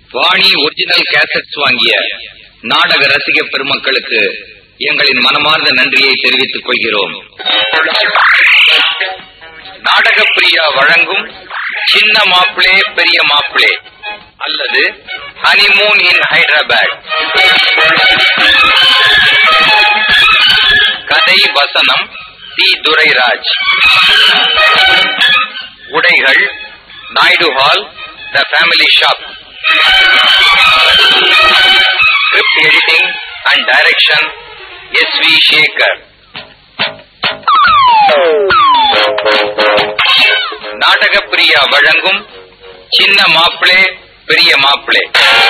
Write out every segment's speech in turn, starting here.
Vani original cassettes வாங்கிய நாடக ரசிக பெருமக்களுக்கு எங்களின் மனமார்ந்த நன்றியை தெரிவித்துக் கொள்கிறோம் நாடக பிரியா வழங்கும் சின்ன மாப்பிளே பெரிய மாப்பிளே அல்லது ஹனிமூன் இன் ஹைதராபாத் கதை வசனம் சி துரைராஜ் உடைகள் Naidu hall the family shop script editing and direction S V Sekhar Nataka Priya வழங்கும் சின்ன மாப்பிளே பெரிய மாப்பிளே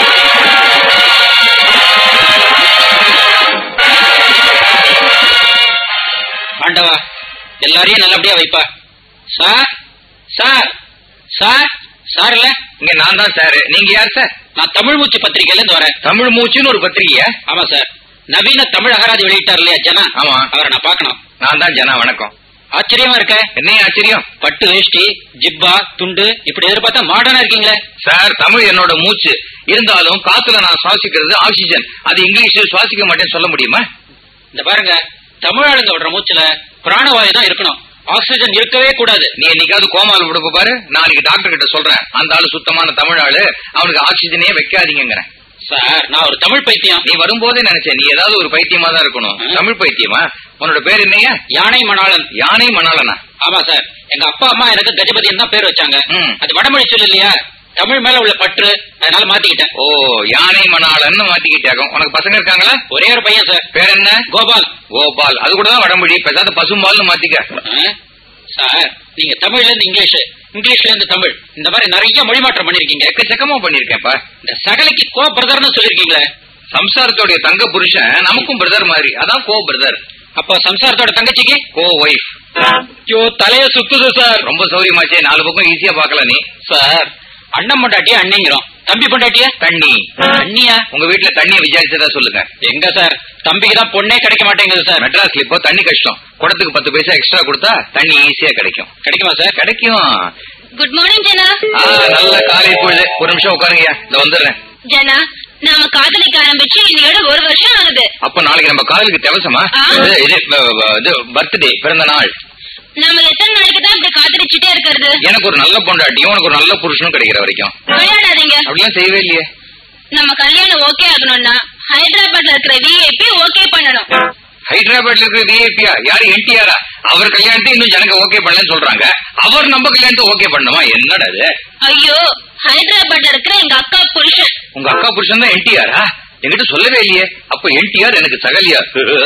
ஆண்டவா எல்லாரையும் நல்லபடியா வைப்பா சார் சார் சார் சார் இல்ல இங்க நான் தான் சார் நீங்க யார் சார் நான் தமிழ் மூச்சு பத்திரிகையில இருந்து வரேன் தமிழ் மூச்சுன்னு ஒரு பத்திரிகையா ஆமா சார் நவீன தமிழ் அகராதி வெளியிட்டார் இல்லையா ஜனா ஆமா. அவரை நான் பார்க்கணும் நான் தான் ஜனா வணக்கம் ஆச்சரியமா இருக்க என்ன ஆச்சரியம் பட்டு வேஷ்டி ஜிப்பா துண்டு இப்படி எதிர்பார்த்தா மாடர்னா இருக்கீங்களே சார் தமிழ் என்னோட மூச்சு இருந்தாலும் காத்துல நான் சுவாசிக்கிறது ஆக்சிஜன் அது இங்கிலீஷ்ல சுவாசிக்க மாட்டேன்னு சொல்ல முடியுமா இந்த பாருங்க தமிழ் ஆளுங்க விடுற மூச்சுல பிராணவாயு தான் இருக்கணும் ஆக்சிஜன் இருக்கவே கூடாது நீ என்னைக்காவது கோமால விடுப்ப பாரு நாளைக்கு டாக்டர் கிட்ட சொல்றேன் அந்த ஆளு சுத்தமான தமிழ் ஆளு அவனுக்கு ஆக்சிஜனே வைக்காதீங்கிறேன் சார் நான் ஒரு தமிழ் பைத்தியம் நீ வரும்போதே நினைச்சேன் நீ ஏதாவது ஒரு பைத்தியமா தான் இருக்கணும் ம். தமிழ் பைத்தியமா உன்னோட பேர் என்னையா யானை மணாளன் யானை மணாலனா ஆமா சார் எங்க அப்பா அம்மா எனக்கு கஜபதின்னு தான் பேர் வச்சாங்க ம். அது வடமொழி சொல் இல்லையா தமிழ் மேல உள்ள பற்று அதனால மாத்திக்கிட்டேன் ஓ யானை மணாலன்னு மாத்திக்கிட்டாங்க உனக்கு பசங்க இருக்காங்களா ஒரே ஒரு பையன் சார் பேர் என்ன கோபால் கோபால் அது கூட தான் வடமொழி பேசாத பசும்பால்னு மாத்திக்க ஆ? சார் நீங்க தமிழ்ல இருந்து இங்கிலீஷ் இங்கிலீஷ்ல இருந்து தமிழ் இந்த மாதிரி நிறைய மொழி மாற்றம் பண்ணிருக்கீங்க எக்கச்சக்கமா பண்ணிருக்கேன்ப்பா இந்த சகலைக்கு கோ பிரதர்னு சொல்லிருக்கீங்களே சம்சாரத்தோடைய தங்க புருஷன் நமக்கும் பிரதர் மாதிரி அதான் கோ பிரதர் அப்போ சம்சாரத்தோட தங்கச்சிக்கு கோ ஒய்ஃப் ஐயோ தலைய சுத்துது சார் ரொம்ப சௌரியமாச்சே நாலு பக்கம் ஈஸியா பார்க்கலாம் நீ சார் அண்ணன் பொண்டாட்டிய அண்ணிங்கிறோம் தம்பி பொண்டாட்டிய தண்ணி அண்ணியா உங்க வீட்டுல தண்ணியை விசாரிச்சதா சொல்லுங்க எங்க சார் தம்பிக்கு தான் பொண்ணே கிடைக்க மாட்டேங்குது சார் மெட்ராஸ்ல இப்போ தண்ணி கஷ்டம் குடத்துக்கு பத்து பைசா எக்ஸ்ட்ரா கொடுத்தா தண்ணி ஈஸியா கிடைக்கும் கிடைக்குமா சார் கிடைக்கும் குட் மார்னிங் ஜனா ஆ, நல்ல காலை பொழுது ஒரு நிமிஷம் உட்காருங்க இந்த வந்துடுறேன் ஜனா நாம காதலிக்க ஆரம்பிச்சு இன்னையோட ஒரு வருஷம் ஆகுது அப்ப நாளைக்கு நம்ம காதலுக்கு தேவசமா ஆ. இது இது ப- இது பர்த்டே பிறந்த நாள் நாம எத்தனை நாளைக்கு தான் இப்படி காதலிச்சுட்டே இருக்கிறது எனக்கு ஒரு நல்ல பொண்டாட்டியும் உனக்கு ஒரு நல்ல புருஷனும் கிடைக்கிற வரைக்கும் விளையாடாதீங்க அப்படிலாம் செய்யவே இல்லையே நம்ம கல்யாணம் ஓகே ஆகணும்னா ஹைதராபாத்ல இருக்கிற விஐபி ஓகே பண்ணணும் ஹைதராபாத்ல இருக்கிற விஐபியா யாரு என்டிஆரா அவர் கல்யாணத்தை இன்னும் ஜனங்க ஓகே பண்ணலன்னு சொல்றாங்க அவர் நம்ம கல்யாணத்தை ஓகே பண்ணுமா என்னடா இது ஐயோ ஹைதராபாத்ல இருக்கிற எங்க அக்கா புருஷன் உங்க அக்கா புருஷன் தான் என்டிஆரா என்கிட்ட சொல்லவே இல்லையே அப்ப என்டிஆர் எனக்கு சகலியா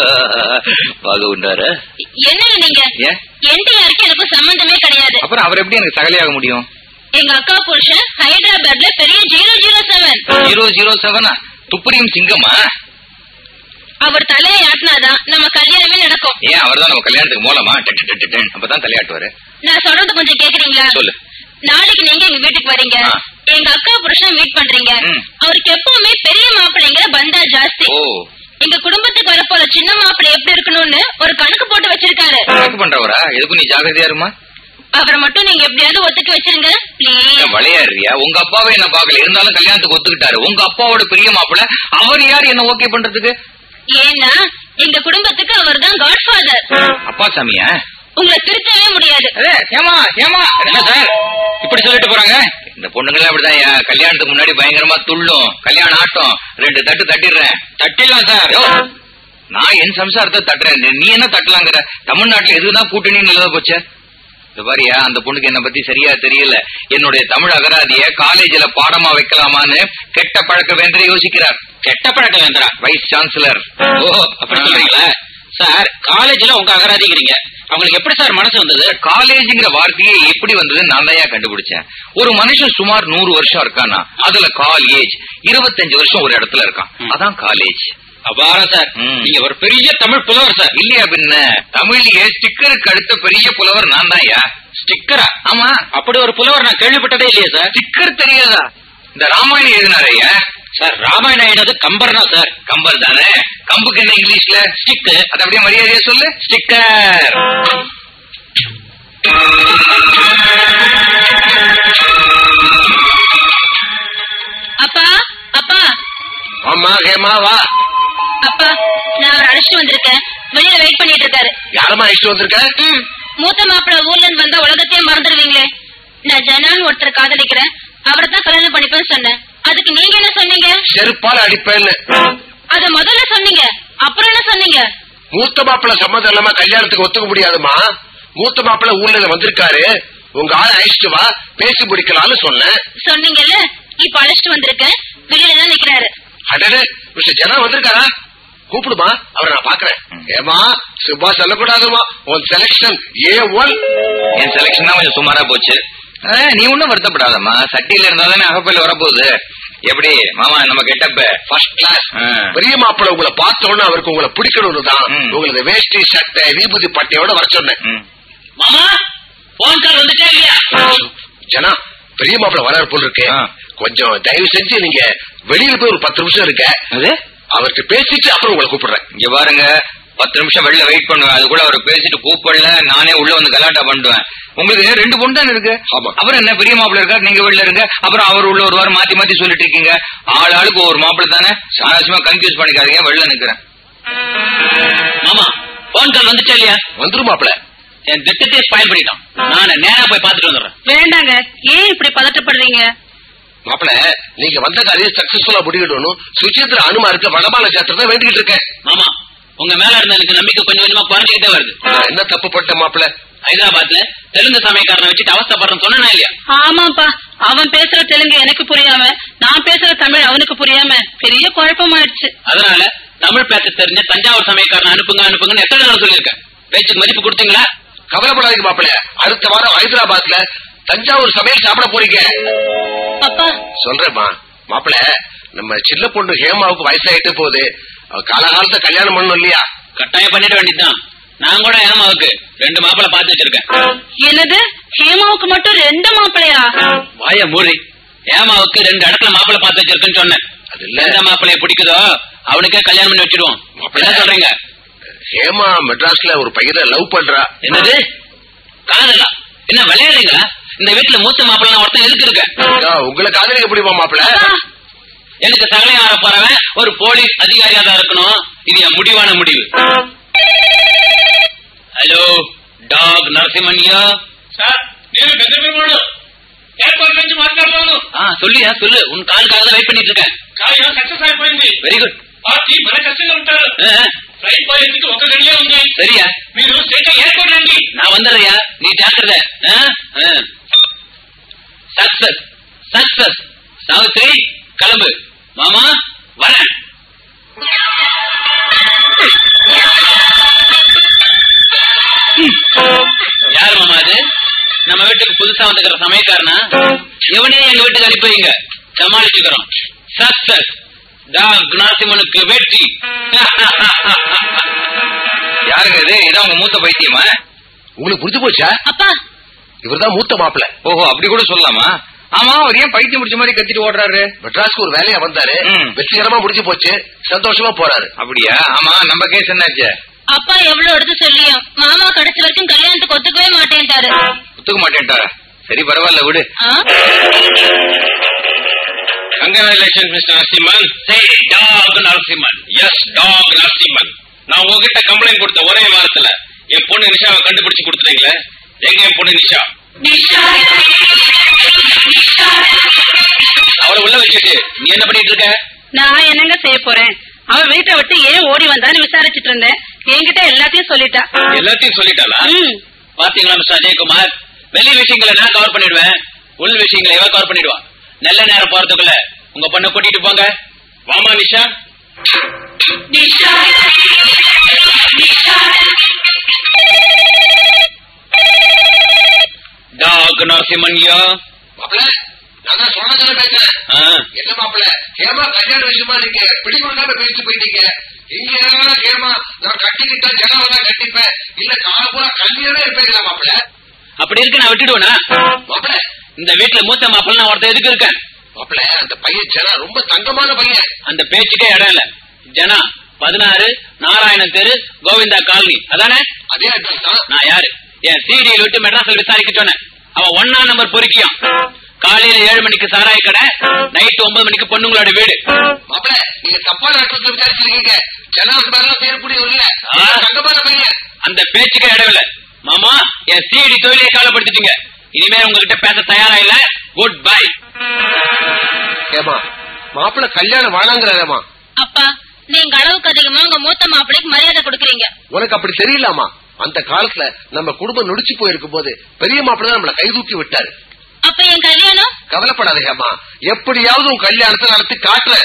பாக உண்டாரு என்னங்க நீங்க ஏன் என்டிஆருக்கு எனக்கு சம்பந்தமே கிடையாது அப்புறம் அவர் எப்படி எனக்கு சகலியாக முடியும் எங்க அக்கா புருஷன் ஹைதராபாத்ல பெரிய zero zero seven zero zero செவனா துப்பறியும் சிங்கமா அவர் தலையை ஆட்டினாதான் நம்ம கல்யாணமே நடக்கும் ஏன் அவர் தான் நம்ம கல்யாணத்துக்கு மூலமா டட் டட் டட் டட் அப்பதான் தலையாட்டுவாரு நான் சொல்றது கொஞ்சம் கேக்குறீங்களா சொல்லு நாளைக்கு நீங்க எங்க வீட்டுக்கு வரீங்க ஆ. எங்க அக்கா புருஷன் மீட் பண்றீங்க ம். அவருக்கு எப்பவுமே பெரிய மாப்பிள்ளைங்கிற பந்தா ஜாஸ்தி ஓ எங்க குடும்பத்துக்கு வரப்போற சின்ன மாப்பிள்ளை எப்படி இருக்கணும்னு ஒரு கணக்கு போட்டு வச்சிருக்காரு கணக்கு பண்றவரா எதுக்கும் நீ ஜாகிரதையா இருமா அவரை மட்டும் நீங்க எப்படியாவது ஒத்துக்க வச்சிருங்க ப்ளீஸ் விளையாடுறியா உங்க அப்பாவே என்ன பாக்கல இருந்தாலும் கல்யாணத்துக்கு ஒத்துக்கிட்டாரு உங்க அப்பாவோட பெரிய மாப்பிள்ள அவர் யார் என்ன ஓகே பண்றதுக்கு ஏன்னா எங்க குடும்பத்துக்கு அவர் தான் காட்ஃபாதர் அப்பா சாமியா உங்களை திருத்தவே முடியாது ஏமா ஏமா என்ன சார் இப்படி சொல்லிட்டு போறாங்க இந்த பொண்ணுங்களாம் அப்படிதான் என் கல்யாணத்துக்கு முன்னாடி பயங்கரமா துள்ளும் கல்யாண ஆட்டம் ரெண்டு தட்டு தட்டிடுறேன் தட்டிடலாம் சார் யோ, நான் என் சம்சாரத்தை தட்டுறேன் நீ- நீ என்ன தட்டலாங்கிற தமிழ்நாட்டுல எதுதான் கூட்டணி நல்லதா போச்சு இந்த பாரியா அந்த பொண்ணுக்கு என்ன பத்தி சரியா தெரியல என்னுடைய தமிழ் அகராதிய காலேஜ்ல பாடமா வைக்கலாமான்னு கெட்ட பழக்க வேண்டே யோசிக்கிறார் கெட்ட பழக்கம் வேண்டா வைஸ் சான்சலர் ஓ அப்படி சொல்றீங்களா சார் காலேஜ்ல உங்க அகராதிக்கிறீங்க அவங்களுக்கு எப்படி சார் மனசு வந்தது காலேஜ்ங்கிற வார்த்தையே எப்படி வந்ததுன்னு நான் தான் கண்டுபிடிச்சேன் ஒரு மனுஷன் சுமார் நூறு வருஷம் இருக்கானா அதுல கால் ஏஜ் இருபத்தஞ்சு வருஷம் ஒரு இடத்துல இருக்கான் ம். அதான் காலேஜ் அபாரம் சார் ம். நீங்க ஒரு பெரிய தமிழ் புலவர் சார் இல்லையா பின்ன தமிழ்லயே ஸ்டிக்கருக்கு அடுத்த பெரிய புலவர் நான் தான்யா ஸ்டிக்கரா ஆமா அப்படி ஒரு புலவர் நான் கேள்விப்பட்டதே இல்லையே சார் ஸ்டிக்கர் தெரியாதா இந்த ராமாயணம் எழுதினாரையா சார் ராமாயணம் எழுது கம்பர்னா சார் கம்பர் தானே கம்புக்கு என்ன இங்கிலீஷ்ல ஸ்டிக் அது அப்படியே மரியாதையா சொல்லு ஸ்டிக்கர் அப்பா ஹேமா வா அப்பா நான் அவரை அழைச்சிட்டு வந்திருக்கேன் வெளியில வெயிட் பண்ணிட்டு இருக்காரு யாரம்மா அழைச்சிட்டு வந்திருக்க ம் மூத்த மாப்பிள்ள ஊர்ல இருந்து வந்தா உலகத்தையே மறந்துடுவீங்களே நான் ஜனான்னு ஒருத்தர் காதலிக்கிறேன் அவரை தான் கல்யாணம் பண்ணிப்பேன்னு சொன்னேன் அதுக்கு நீங்க என்ன சொன்னீங்க செருப்பால அடிப்பேன்னு அத முதல்ல சொன்னீங்க அப்புறம் என்ன சொன்னீங்க மூத்த மாப்பிள்ள சம்மதம் இல்லாம கல்யாணத்துக்கு ஒத்துக்க முடியாதுமா மூத்த மாப்பிள்ள ஊர்ல வந்திருக்காரு உங்க ஆளை அழைச்சிட்டு வா பேசி முடிக்கலாம்னு சொன்னேன் சொன்னீங்கல்ல இப்ப அழைச்சிட்டு வந்திருக்கேன் வெளியில தான் நிக்கிறாரு அடடே மிஸ்டர் ஜனா வந்திருக்காரா கூப்பிடுமா அவரை நான் பாக்குறேன் ஏமா சுபா சொல்லக்கூடாதுமா உன் செலக்ஷன் ஏ ஒன் என் செலக்ஷன் தான் கொஞ்சம் சுமாரா போச்சு ஆ, நீ ஒண்ணும் வருத்தப்படாதம்மா சட்டியில இருந்தா தானே அகப்பையில வரப்போகுது எப்படி மாமா நம்ம கெட்டப்ப ஃபர்ஸ்ட் கிளாஸ் ஆ. பெரிய மாப்பிள்ள உங்களை பார்த்த உடனே அவருக்கு உங்களை பிடிக்கணும்னு தான் ம். உங்களது வேஷ்டி சட்டை விபூதி பட்டையோட வர சொன்னேன் ம். மாமா போன் கால் வந்துட்டே இல்லையா ஜனா பெரிய மாப்பிள்ள வராரு போல இருக்கு ஆ. கொஞ்சம் தயவு செஞ்சு நீங்க வெளியில போய் ஒரு பத்து நிமிஷம் இருக்க அது அவர்கிட்ட பேசிட்டு அப்புறம் உங்களை கூப்பிடுறேன் இங்க பாருங்க பத்து நிமிஷம் வெளில வெயிட் பண்ணுவேன் அது கூட அவர் பேசிட்டு கூப்பிடல நானே உள்ள வந்து கலாட்டா பண்ணுவேன் உங்களுக்கு ரெண்டு பொண்ணு தானே இருக்கு ஆமா. அப்புறம் என்ன பெரிய மாப்பிள்ள இருக்காரு நீங்க வெளில இருங்க அப்புறம் அவர் உள்ள ஒரு வாரம் மாத்தி மாத்தி சொல்லிட்டு இருக்கீங்க ஆள் ஆளுக்கு ஒரு மாப்பிள்ள தானே சாதாசமா கன்ஃபியூஸ் பண்ணிக்காதீங்க வெளில நிக்கிறேன் மாமா போன் கால் வந்துட்டே இல்லையா வந்துரும் மாப்பிள்ள என் திட்டத்தையே ஸ்பாயில் பண்ணிட்டான் நான் நேரா போய் பார்த்துட்டு வந்துடுறேன் வேண்டாங்க ஏன் இப்படி பதட்டப்படுறீங்க மாப்பிள்ள நீங்க வந்த காரியம் சக்சஸ்ஃபுல்லா முடிவிடணும் சுச்சித்ரா அனுமா இருக்க வடமால ஜாத்திரத்தை வேண்டிக்கிட்டு இருக்கேன் மாமா உங்க மேல இருந்த எனக்கு நம்பிக்கை கொஞ்சம் கொஞ்சமா குறைஞ்சிக்கிட்டே வருது நான் என்ன தப்பு பண்ணிட்டேன் மாப்பிள்ள ஹைதராபாத்ல தெலுங்கு சமயக்காரனை வச்சுட்டு அவஸ்தப்படுறேன்னு சொன்னா இல்லையா ஆமாப்பா அவன் பேசுற தெலுங்கு எனக்கு புரியாம நான் பேசுற தமிழ் அவனுக்கு புரியாம பெரிய குழப்பமாயிடுச்சு அதனால தமிழ் பேச தெரிஞ்ச தஞ்சாவூர் சமயக்காரனை அனுப்புங்க அனுப்புங்கன்னு எத்தனை தடவை சொல்லியிருக்கேன் பேச்சுக்கு மதிப்பு கொடுத்தீங்களா கவலைப்படாதீங்க மாப்பிள்ள அடுத்த வாரம் ஹைதராபாத்ல தஞ்சாவூர் சமையல் சாப்பிட போறீங்க அப்பா சொல்றேம்மா மாப்பிள்ள நம்ம சின்ன பொண்ணு ஹேமாவுக்கு வயசாயிட்டு போகுது அவ காலகாலத்தை கல்யாணம் பண்ணணும் இல்லையா கட்டாயம் பண்ணிட வேண்டியதுதான் நான் கூட ஏமாவுக்கு ரெண்டு மாப்பிளை பார்த்து வச்சிருக்கேன் என்னது ஹேமாவுக்கு மட்டும் ரெண்டு மாப்பிள்ளையா வாய மூடி ஏமாவுக்கு ரெண்டு இடத்துல மாப்பிளை பார்த்து வச்சிருக்கேன்னு சொன்னேன் அது இல்ல எந்த மாப்பிளைய பிடிக்குதோ அவனுக்கே கல்யாணம் பண்ணி வச்சிருவோம் என்ன சொல்றீங்க ஹேமா மெட்ராஸ்ல ஒரு பையனை லவ் பண்றா என்னது காதலா என்ன விளையாடுறீங்களா இந்த வீட்டுல மூத்த மாப்பிள்ளை ஒருத்தன் எதுக்கு இருக்க ஐயா, உங்களை காதலிக்க முடியுமா மாப்பிள்ள அப்பா, எனக்கு சகலையும் ஆற போறவன் ஒரு போலீஸ் அதிகாரியா தான் இருக்கணும் இது என் முடிவான முடிவு హలో డాగ్ నరసింహన్య సార్ నేను పెద్ద పెరుమాడు ఎయిర్పోర్ట్ నుంచి మాట్లాడుతున్నాను ఆ சொல்லுயா சொல்லு உன் காலுக்காக தான் வெயிட் பண்ணிட்டு இருக்கேன் కార్యం సక్సెస్ అయిపోయింది వెరీ గుడ్ పార్టీ మన కష్టంగా ఉంటారు ఫ్లైట్ పోయేందుకు ఒక గడియే ఉంది சரியா మీరు స్ట్రైట్ ఎయిర్పోర్ట్ రండి நான் வந்துடுறியா நீ ஜாக்கிரத சக்சஸ் சக்சஸ் சாவித்ரி கிளம்பு மாமா வரேன் யார் மாமா அது நம்ம வீட்டுக்கு புதுசா வந்துக்கிற சமயக்காரனா இவனையே எங்க வீட்டுக்கு அனுப்பி வைங்க சமாளிச்சுக்கிறோம் சக்சஸ் டாக் நாசிமனுக்கு வெற்றி யாருங்க இது இதான் உங்க மூத்த பைத்தியமா உங்களுக்கு புரிஞ்சு போச்சா அப்பா இவர்தான் மூத்த மாப்பிள்ள ஓஹோ அப்படி கூட சொல்லலாமா ஆமா அவர் ஏன் பைத்தியம் முடிச்ச மாதிரி கத்திட்டு ஓடுறாரு மெட்ராஸ்க்கு ஒரு வேலையா வந்தாரு ம். வெற்றிகரமா முடிஞ்சு போச்சு சந்தோஷமா போறாரு அப்படியா ஆமா நம்ம கேஸ் என்னாச்சு அப்பா எவ்வளவு எடுத்து சொல்லியும் மாமா கடைசி வரைக்கும் கல்யாணத்துக்கு ஒத்துக்கவே மாட்டேன்ட்டாரு ஒத்துக்க மாட்டேன்ட்டாரா சரி பரவாயில்ல விடு ஆ? Congratulation mister Narasimhan doc Narasimhan yes doc Narasimhan நான் உங்ககிட்ட கம்ப்ளைண்ட் கொடுத்த ஒரே வாரத்துல என் பொண்ணு நிஷாவை கண்டுபிடிச்சு கொடுத்துட்டீங்களே எங்க என் பொண்ணு நிஷா அவளை உள்ள வச்சுட்டு நீ என்ன பண்ணிட்டு இருக்க நான் என்னங்க செய்ய போறேன் அவன் வீட்டை விட்டு ஏன் ஓடி வந்தான்னு விசாரிச்சுட்டு இருந்தேன் என்கிட்ட எல்லாத்தையும் சொல்லிட்டா எல்லாத்தையும் சொல்லிட்டாளா ம் பாத்தீங்களா மிஸ்டர் அஜயகுமார் வெளி விஷயங்களை நான் கவர் பண்ணிடுவேன் உள் விஷயங்களை இவ கவர் பண்ணிடுவா நல்ல நேரம் போறதுக்குள்ள உங்க பொண்ணை கூட்டிட்டு போங்க வாமா நிஷா டாக் நரசிம்மன்யா மாப்பிள்ள நான் தான் சொன்னதானே பேசுறேன் ஆ, என்ன மாப்பிள்ள ஹேமா கல்யாண விஷயமா நீங்க பிடி கொடுக்காம பேசிட்டு போயிட்டீங்க இங்க என்னன்னா ஹேமா நான் கட்டிக்கிட்டா ஜனாவை தான் கட்டிப்பேன் இல்ல கால பூரா கல்யாணமே இருப்பேங்களா மாப்பிள்ள அப்படி இருக்கு நான் விட்டுடுவேனா மாப்பிள்ள இந்த வீட்டுல மூத்த மாப்பிள்ள நான் ஒருத்தன் எதுக்கு இருக்கேன் மாப்பிள்ள அந்த பையன் ஜனா ரொம்ப தங்கமான பையன் அந்த பேச்சுக்கே இடம் இல்ல ஜனா பதினாறு நாராயணன் தெரு கோவிந்தா காலனி அதானே அதே அட்ரஸ் தான் நான் யாரு என் சிடியில் விட்டு மெட்ராஸில் விசாரிக்க சொன்னேன் அவன் ஒன்னா நம்பர் பொறுக்கியான் காலையில ஏழு மணிக்கு சாராய கடை நைட் ஒன்பது மணிக்கு பொண்ணுங்களோட வீடு மாப்பிள நீங்க தப்பான அர்த்தத்துல விசாரிச்சிருக்கீங்க ஜனாவுக்கு மேல செய்யக்கூடிய இல்ல ஆ. தங்கமான பையன் அந்த பேச்சுக்கு இடமில்ல மாமா என் சிடி தொழிலை காலப்படுத்திட்டீங்க இனிமே உங்ககிட்ட பேச தயாரா இல்ல குட் பை ஏமா மாப்பிள கல்யாணம் வேணாங்கிறாரேமா அப்பா நீங்க அளவுக்கு அதிகமா உங்க மூத்த மாப்பிள்ளைக்கு மரியாதை கொடுக்குறீங்க உனக்கு அப்படி தெரியலாமா அந்த காலத்துல நம்ம குடும்பம் நொடிச்சு போயிருக்கும் போது பெரிய மாப்பிள்ள தான் நம்மள கை தூக்கி விட்டாரு அப்ப என் கல்யாணம் கவலைப்படாத ஹேமா எப்படியாவது உன் கல்யாணத்தை நடத்தி காட்டுறேன்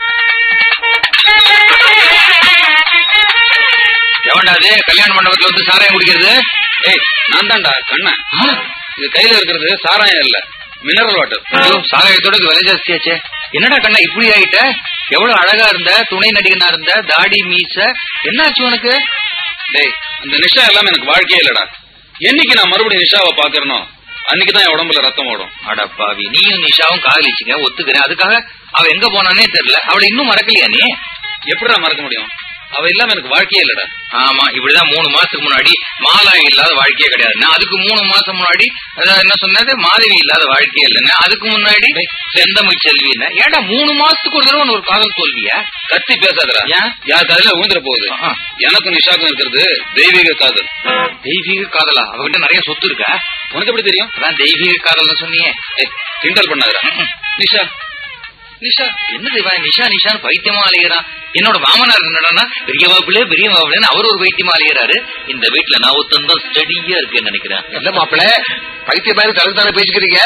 எவன்டா அது கல்யாண மண்டபத்துல வந்து சாராயம் குடிக்கிறது ஏய் நான் தான்டா கண்ணன் இது கையில இருக்கிறது சாராயம் இல்ல மினரல் வாட்டர் ஐயோ சாராயத்தோட இது விலை ஜாஸ்தியாச்சே என்னடா கண்ணா இப்படி ஆயிட்ட எவ்வளவு அழகா இருந்த துணை நடிகனா இருந்த தாடி மீச என்னாச்சு உனக்கு டேய் அந்த நிஷா எல்லாம் எனக்கு வாழ்க்கையே இல்லடா என்னைக்கு நான் மறுபடியும் நிஷாவை பாக்குறனோ அன்னைக்கு தான் என் உடம்புல ரத்தம் ஓடும் அட பாவி நீயும் நிஷாவும் காதலிச்சுங்க ஒத்துக்கிறேன் அதுக்காக அவ எங்க போனானே தெரியல அவளை இன்னும் மறக்கலையா நீ எப்படிடா மறக்க முடியும் அவ இல்லாம எனக்கு வாழ்க்கையே இல்லடா ஆமா இப்படிதான் மூணு மாசத்துக்கு முன்னாடி மாலாய் இல்லாத வாழ்க்கையே கிடையாது நான் அதுக்கு மூணு மாசம் முன்னாடி அதாவது என்ன சொன்னது மாதவி இல்லாத வாழ்க்கையே இல்லைன்னு அதுக்கு முன்னாடி செந்தமிழ் செல்வின்னு ஏன்டா மூணு மாசத்துக்கு ஒரு தடவை உனக்கு ஒரு காதல் தோல்வியா கத்தி பேசாதடா ஏன்? யார் காதல ஊந்துற போகுது ஆ. எனக்கும் நிஷாக்கும் இருக்கிறது தெய்வீக காதல் தெய்வீக காதலா அவகிட்ட நிறைய சொத்து இருக்கா உனக்கு எப்படி தெரியும் அதான் தெய்வீக காதல்னு சொன்னியே ஏய், கிண்டல் பண்ணாதடா நிஷா நிஷா என்ன இவன் நிஷா நிஷான்னு பைத்தியமா அலைகிறான் என்னோட மாமனார் என்னடா பெரிய மாப்பிள்ளை பெரிய மாப்பிள்ளைன்னு அவர் ஒரு பைத்தியமா அலைகிறாரு இந்த வீட்டுல நான் ஒருத்தன் ஸ்டடியா இருக்கேன்னு நினைக்கிறேன் என்ன மாப்பிள பைத்திய மாதிரி தலை பேசிக்கிறீங்க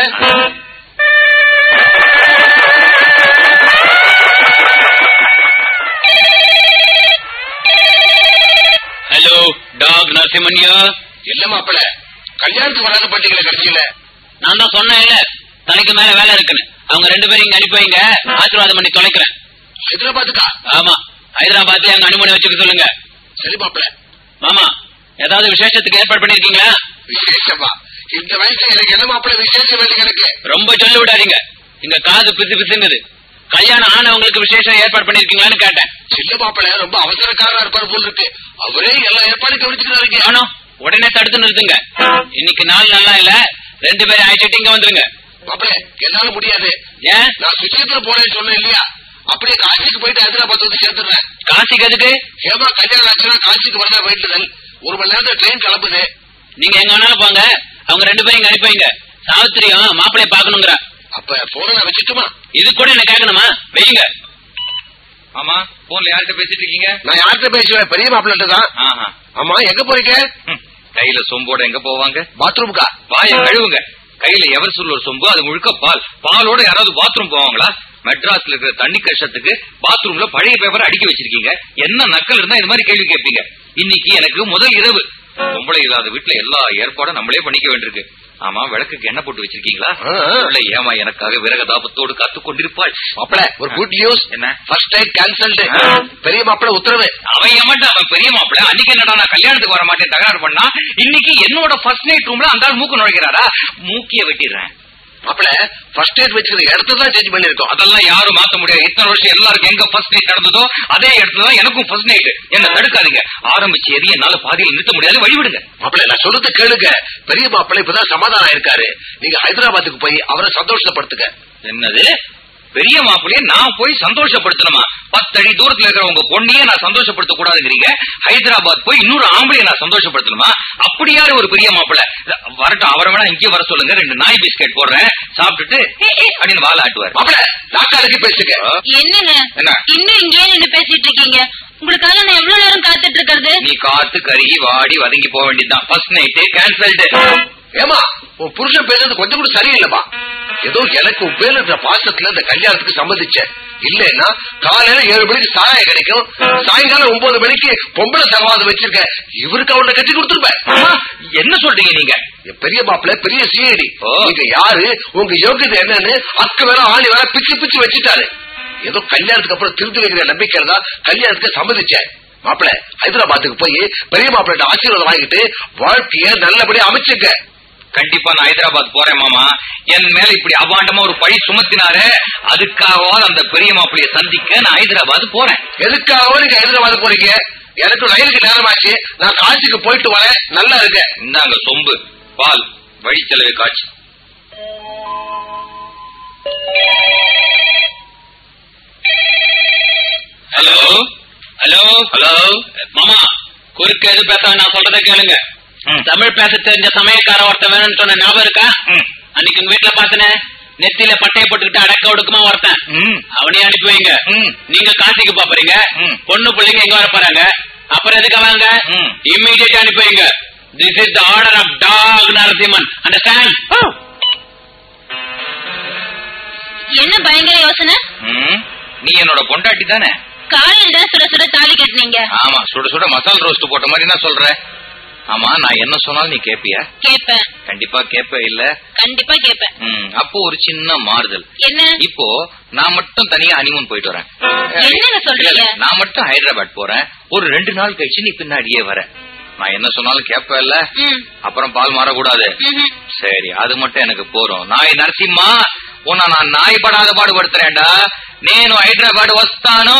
ஹலோ டாக் நரசிம்மன்யா இல்ல மாப்பிள கல்யாணத்துக்கு வராத பாட்டீங்களே கடைசியில நான் தான் சொன்னேன் இல்ல தலைக்கு மேல வேலை இருக்குன்னு அவங்க ரெண்டு பேரும் இங்க அனுப்பி வைங்க ஆசீர்வாதம் பண்ணி தொலைக்கிறேன் ஹைதராபாத்துக்கா ஆமா ஹைதராபாத்ல அங்க அனுமதி வச்சுக்க சொல்லுங்க சரி மாப்பிள மாமா ஏதாவது விசேஷத்துக்கு ஏற்பாடு பண்ணிருக்கீங்களா விசேஷமா இந்த வயசுல எனக்கு என்ன மாப்பிள விசேஷம் வேணும் எனக்கு ரொம்ப சொல்லி விடாதீங்க இங்க காது பிசு பிசுங்குது கல்யாணம் ஆனவங்களுக்கு விசேஷம் ஏற்பாடு பண்ணிருக்கீங்களான்னு கேட்டேன் சின்ன மாப்பிள ரொம்ப அவசரக்காரா இருப்பாரு போல் இருக்கு அவரே எல்லா ஏற்பாடும் கவனிச்சுக்கிறாருங்க ஆனோ உடனே தடுத்து நிறுத்துங்க இன்னைக்கு நாள் நல்லா இல்ல ரெண்டு பேரும் அழைச்சிட்டு இங்க வந்துருங்க மாப்பிள என்னால முடியாது ஏன் நான் சுச்சியத்துல போறேன்னு சொன்னேன் இல்லையா அப்படியே காசிக்கு போயிட்டு ஹைதராபாத் வந்து சேர்த்துடுறேன் காசிக்கு எதுக்கு ஏமா கல்யாணம் ஆச்சுன்னா காசிக்கு வரதா வேண்டுதல் ஒரு மணி நேரத்துல ட்ரெயின் கிளம்புது நீங்க எங்க வேணாலும் போங்க அவங்க ரெண்டு பேரும் இங்க அனுப்பி வைங்க சாவித்திரியும் மாப்பிளைய பாக்கணுங்கிற அப்ப போன நான் வச்சுட்டுமா இது கூட என்ன கேட்கணுமா வைங்க ஆமா போன்ல யார்கிட்ட பேசிட்டு இருக்கீங்க நான் யார்கிட்ட பேசுவேன் பெரிய மாப்பிள்ளை தான் ஆஹா ஆமா எங்க போறீங்க ம். கையில சொம்போட எங்க போவாங்க பாத்ரூம்க்கா வாய கழுவுங்க கையில எவர் சொல்ல ஒரு சொம்பு அது முழுக்க பால் பாலோட யாராவது பாத்ரூம் போவாங்களா மெட்ராஸ்ல இருக்கிற தண்ணி கஷ்டத்துக்கு பாத்ரூம்ல பழைய பேப்பர் அடுக்கி வச்சிருக்கீங்க என்ன நக்கல் இருந்தா இது மாதிரி கேள்வி கேட்பீங்க இன்னைக்கு எனக்கு முதல் இரவு பொம்பளை இல்லாத வீட்டுல எல்லா ஏற்பாடும் நம்மளே பண்ணிக்க வேண்டியிருக்கு ஆமா விளக்குக்கு எண்ணெய் போட்டு வச்சிருக்கீங்களா ஆ, ஆ. உள்ள ஏமா எனக்காக விரக தாபத்தோடு காத்து கொண்டிருப்பாள் மாப்பிள ஒரு குட் நியூஸ் என்ன? ஃபர்ஸ்ட் டைம் கேன்சல்டு ஆ. பெரிய மாப்பிள உத்தரவு அவன் ஏமாட்டா அவன் பெரிய மாப்பிள்ள அன்னைக்கு என்னடா நான் கல்யாணத்துக்கு வர மாட்டேன் தகராறு பண்ணா இன்னைக்கு என்னோட ஃபர்ஸ்ட் நைட் ரூம்ல அந்த ஆள் மூக்கு நுழைக்கிறாரா மூக்கிய வெட்டிடுறேன் மாப்பிள ஃபர்ஸ்ட் எய்ட் வச்சிருக்க இடத்த தான் சேஞ்ச் பண்ணிருக்கோம் அதெல்லாம் யாரும் மாத்த முடியாது இத்தனை வருஷம் எல்லாருக்கும் எங்க ஃபர்ஸ்ட் நைட் நடந்ததோ அதே இடத்துல தான் எனக்கும் ஃபர்ஸ்ட் நைட் என்ன தடுக்காதீங்க ஆரம்பிச்சு எதையும் என்னால பாதியில் நிறுத்த முடியாது வழிவிடுங்க மாப்பிள நான் சொல்றது கேளுங்க பெரிய மாப்பிள இப்பதான் சமாதானம் ஆயிருக்காரு நீங்க ஹைதராபாத்துக்கு போய் அவரை சந்தோஷப்படுத்துங்க என்னது பெரிய மாப்பிள்ளைய நான் போய் சந்தோஷப்படுத்தணுமா பத்தடி தூரத்துல இருக்கிற உங்க பொண்ணையே நான் சந்தோஷப்படுத்த கூடாதுங்கிறீங்க ஹைதராபாத் போய் இன்னொரு ஆம்பளைய நான் சந்தோஷப்படுத்தணுமா அப்படி யாரு ஒரு பெரிய மாப்பிள்ளை வரட்டும் அவரை வேணா இங்கே வர சொல்லுங்க ரெண்டு நாய் பிஸ்கெட் போடுறேன் சாப்பிட்டுட்டு "ஏ, ஏ" அப்படின்னு வாழ ஆட்டுவார் மாப்பிள டாக்டருக்கு பேசுங்க என்னங்க என்ன? இன்னும் இங்கேயே நின்னு பேசிட்டு இருக்கீங்க உங்களுக்காக நான் எவ்வளவு நேரம் காத்துட்டு இருக்கிறது நீ காத்து கருகி வாடி வதங்கி போக வேண்டியதுதான் ஃபர்ஸ்ட் நைட்டு கேன்சல்டு ஏமா உன் புருஷன் பேசுறது கொஞ்சம் கூட சரியில்லைப்பா ஏதோ எனக்கு உன் பேர்ல இருக்கிற பாசத்துல இந்த கல்யாணத்துக்கு சம்மதிச்சேன் இல்லைன்னா காலையில ஏழு மணிக்கு சாராயம் கிடைக்கும் சாயங்காலம் ஒன்பது மணிக்கு பொம்பளை சகவாதம் வச்சிருக்க இவருக்கு அவனை கட்டி கொடுத்துருப்பேன் அம்மா, என்ன சொல்றீங்க நீங்க என் பெரிய மாப்பிள்ள பெரிய சிஐடி ஓ. நீங்க யாரு உங்க யோகியதை என்னன்னு அக்கு வேற ஆணி வேற பிச்சு பிச்சு வச்சுட்டாரு ஏதோ கல்யாணத்துக்கு அப்புறம் திருத்தி வைக்கிற நம்பிக்கையில தான் கல்யாணத்துக்கு சம்மதிச்சேன் மாப்பிள்ள ஹைதராபாத்துக்கு போய் பெரிய மாப்பிள்ள ஆசீர்வாதம் வாங்கிட்டு வாழ்க்கைய நல்லபடியா அமைச்சுங்க கண்டிப்பா நான் ஹைதராபாத் போறேன் மாமா என் மேல இப்படி அபாண்டமா ஒரு பழி சுமத்தினாரு அதுக்காகவாது அந்த பெரிய மாப்பிளைய சந்திக்க நான் ஹைதராபாத் போறேன் எதுக்காக நீங்க ஹைதராபாத் போறீங்க எனக்கு ரயிலுக்கு நேரமாச்சு நான் காசிக்கு போயிட்டு வரேன் நல்லா இருக்க இந்தாங்க சொம்பு பால் வழி செலவு காட்சி ஹலோ ஹலோ ஹலோ மாமா குறுக்க எது பேச நான் சொல்றத கேளுங்க ம். தமிழ் பேச தெரிஞ்ச சமயக்கார ஒருத்தன் வேணும்னு சொன்ன ஞாபகம் இருக்கா ம். அன்னைக்கு உங்க வீட்டுல பாத்தனே நெத்தியில பட்டையை போட்டுக்கிட்டு அடக்க ஒடுக்கமா ஒருத்தன் ம். அவனையும் அனுப்பி வைங்க ம். நீங்க காசிக்கு பாப்பறீங்க ம். பொண்ணு பிள்ளைங்க எங்க வர போறாங்க அப்புறம் எதுக்கு வாங்க ம். இம்மீடியட் அனுப்பி வைங்க this is the order of doc Narasimhan understand என்ன பயங்கர யோசனை ம். நீ என்னோட பொண்டாட்டி தானே காலையில தான் சுட சுட தாலி கட்டினீங்க ஆமா சுட சுட மசால் ரோஸ்ட் போட்ட மாதிரி தான் சொல்ற ஆமா நான் என்ன சொன்னாலும் நீ கேப்பியா கேப்பேன் கண்டிப்பா கேப்ப இல்ல கண்டிப்பா கேப்பேன் ம், அப்போ ஒரு சின்ன மாறுதல் என்ன இப்போ நான் மட்டும் தனியா ஹனிமூன் போயிட்டு வரேன் என்னங்க சொல்றீங்க? இல்ல, இல்ல, நான் மட்டும் ஹைதராபாத் போறேன் ஒரு ரெண்டு நாள் கழிச்சு நீ பின்னாடியே வர நான் என்ன சொன்னாலும் கேப்ப இல்ல ம் அப்புறம் பால் மாறக்கூடாது ம்ஹும். சரி அது மட்டும் எனக்கு போறோம் நாய் நரசிம்மா உன்னை நான் நாய் படாத பாடுபடுத்துறேன்டா నేను హైదరాబాద్ వస్తాను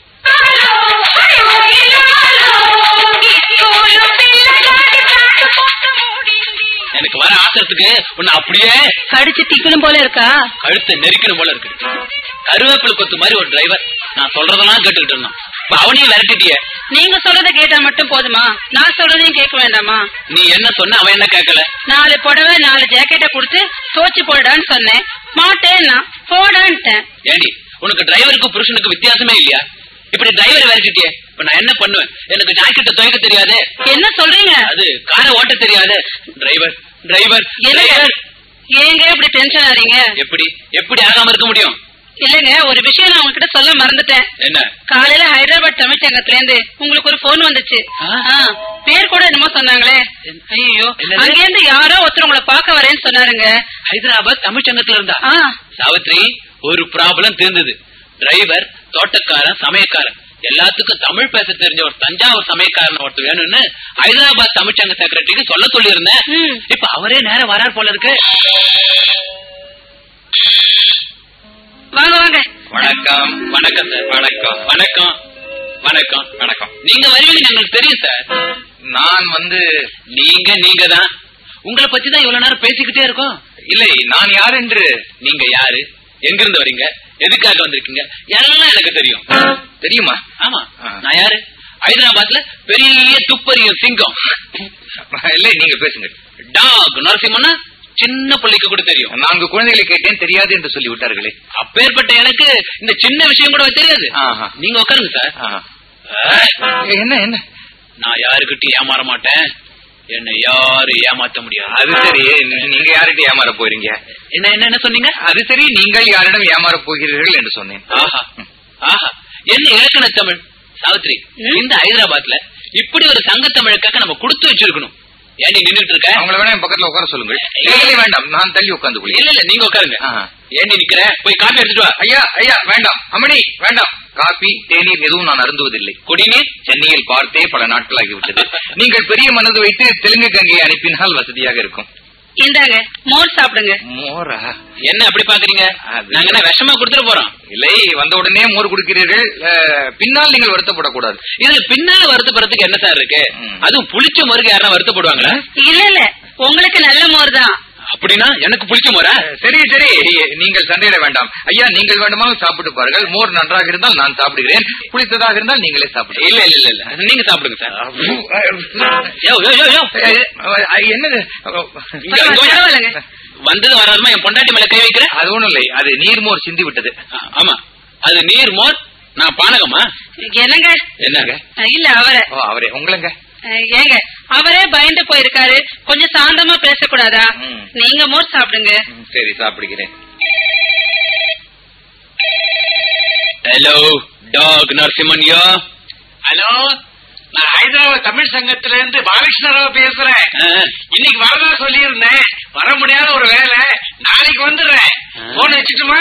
எனக்கு வர ஆத்திரத்துக்கு உன்னை அப்படியே கடிச்சு திக்கணும் போல இருக்கா கழுத்தை நெரிக்கணும் போல இருக்கு கருவேப்பிலை கொத்து மாதிரி ஒரு டிரைவர் நான் சொல்றதெல்லாம் கேட்டுக்கிட்டு இருந்தான் இப்ப அவனையும் விரட்டிட்டியே நீங்க சொல்றத கேட்டா மட்டும் போதுமா நான் சொல்றதையும் கேட்க வேண்டாமா நீ என்ன சொன்ன அவன் என்ன கேட்கல நாலு புடவை நாலு ஜாக்கெட்டை கொடுத்து தோச்சு போடான்னு சொன்னேன் மாட்டேன்னா போடான்ட்டேன் ஏண்டி உனக்கு டிரைவருக்கும் புருஷனுக்கு வித்தியாசமே இல்லையா இப்படி டிரைவர் விரட்டிட்டியே இப்ப நான் என்ன பண்ணுவேன் எனக்கு ஜாக்கெட்டை துவைக்க தெரியாது என்ன சொல்றீங்க அது காரை ஓட்ட தெரியாது டிரைவர் டிரைவர் என்னங்க டிரைவர் ஏங்க இப்படி டென்ஷன் ஆறீங்க எப்படி எப்படி ஆகாம இருக்க முடியும் இல்லங்க ஒரு விஷயம் நான் உங்ககிட்ட சொல்ல மறந்துட்டேன் என்ன காலையில ஹைதராபாத் தமிழ்ச்சங்கத்துல இருந்து உங்களுக்கு ஒரு போன் வந்துச்சு ஆ? ஆ, பேர் கூட என்னமோ சொன்னாங்களே ஐயோ என்னது? அங்க இருந்து யாரோ ஒருத்தர் உங்களை பார்க்க வரேன்னு சொன்னாருங்க ஹைதராபாத் தமிழ் சங்கத்துல இருந்தா ஆ சாவித்ரி ஒரு ப்ராப்ளம் தீர்ந்தது டிரைவர் தோட்டக்காரன் சமயக்காரன் எல்லாத்துக்கும் தமிழ் பேச தெரிஞ்ச ஒரு தஞ்சாவூர் சமயக்காரன் ஒருத்தர் வேணும்னு ஹைதராபாத் தமிழ்ச்சங்க செக்ரட்டரிக்கு சொல்ல சொல்லியிருந்தேன் ம். இப்ப அவரே நேரம் வரார் போல இருக்கு வாங்க வாங்க வணக்கம் வணக்கம் சார் வணக்கம் வணக்கம் வணக்கம் வணக்கம் நீங்க வருவீங்கன்னு எங்களுக்கு தெரியும் சார் நான் வந்து நீங்க நீங்க தான் உங்களை பத்தி தான் இவ்வளவு நேரம் பேசிக்கிட்டே இருக்கோம் இல்லை நான் யார் என்று நீங்க யாரு எங்க இருந்து வரீங்க எதுக்காக வந்திருக்கீங்க எல்லாம் எனக்கு தெரியும் தெரியுமா ஆமா ஆ. நான் யாரு ஹைதராபாத்ல பெரிய துப்பறிய சிங்கம் இல்லை நீங்க பேசுங்க டாக் நரசிம்மன்னா சின்ன பிள்ளைக்கு கூட தெரியும் நான்கு குழந்தைகளை கேட்டேன் தெரியாது என்று சொல்லி விட்டார்களே அப்பேற்பட்ட எனக்கு இந்த சின்ன விஷயம் கூட தெரியாது ஆஹா. நீங்க உட்காருங்க சார் ஆஹா. ஏய், என்ன என்ன நான் யாருக்கிட்டையும் ஏமாற மாட்டேன் என்னை யாரும் ஏமாத்த முடியாது அது சரி நீ- நீங்க யார்கிட்ட ஏமாற போறீங்க என்ன என்ன என்ன சொன்னீங்க அது சரி நீங்கள் யாரிடம் ஏமாற போகிறீர்கள் என்று சொன்னேன் ஆஹா ஆஹா என்ன இலக்கண தமிழ் சாவித்ரி இந்த ஹைதராபாத்ல இப்படி ஒரு சங்க தமிழுக்காக நம்ம கொடுத்து வச்சிருக்கணும் ஏன் நின்னுட்டு இருக்க அவங்கள வேணா என் பக்கத்துல உட்கார சொல்லுங்கள் இல்லை, இல்லை, வேண்டாம் நான் தள்ளி உட்கார்ந்து கொள்கிறேன். இல்ல இல்ல நீங்க உட்காருங்க ஆஹா. ஏன் நிக்கிற போய் காப்பி எடுத்துட்டு வா ஐயா ஐயா வேண்டாம் அம்மணி வேண்டாம் காபி தேநீர் எதுவும் நான் அருந்துவதில்லை குடிநீர் சென்னையில் பார்த்தே பல நாட்களாகிவிட்டது நீங்கள் பெரிய மனது வைத்து தெலுங்கு கங்கையை அனுப்பினால் வசதியாக இருக்கும் இந்தாங்க மோர் சாப்பிடுங்க மோரா என்ன அப்படி பாக்குறீங்க அது- நாங்க என்ன விஷமா கொடுத்துட்டு போறோம் இல்லை வந்த உடனே மோர் குடிக்கிறீர்கள் அஹ், பின்னால் நீங்கள் வருத்தப்படக்கூடாது இதுல பின்னால வருத்தப்படுறதுக்கு என்ன சார் இருக்கு ம். அதுவும் புளிச்ச மோருக்கு யாரா வருத்தப்படுவாங்களா இல்ல இல்ல உங்களுக்கு நல்ல மோர் தான் அப்படின்னா எனக்கு புளிச்ச மோரா சரி சரி நீங்கள் சண்டையிட வேண்டாம் ஐயா நீங்கள் வேண்டுமானால் சாப்பிட்டு பாருங்கள் மோர் நன்றாக இருந்தால் நான் சாப்பிடுகிறேன் புளித்ததாக இருந்தால் நீங்களே சாப்பிடுங்க இல்ல இல்ல இல்ல இல்ல நீங்க சாப்பிடுங்க சார் யோ, யோ, யோ, யோ. என்னது இங்க, இங்க வா. பரவாயில்லைங்க. வந்தது வராதுமா என் பொண்டாட்டி மேல கை வைக்கிறேன் அது ஒண்ணும் இல்லை அது நீர்மோர் சிந்தி விட்டது ஆ, ஆமா அது நீர் மோர் நான் பானகமா என்னங்க என்னங்க இல்ல அவரை ஓ அவரே உங்களுங்க அஹ், ஏங்க அவரே பயந்து போயிருக்காரு கொஞ்சம் சாந்தமா பேசக்கூடாதா ம். நீங்க மோர் சாப்பிடுங்க ம், சரி சாப்பிடுகிறேன் ஹலோ டாக் நரசிம்மன்யா ஹலோ நான் ஹைதராபாத் தமிழ் சங்கத்துல இருந்து பாலகிருஷ்ணராவ் பேசுறேன் இன்னைக்கு வரதா சொல்லியிருந்தேன் வர முடியாத ஒரு வேலை நாளைக்கு வந்துடுறேன் ஆ. போன் வச்சுட்டுமா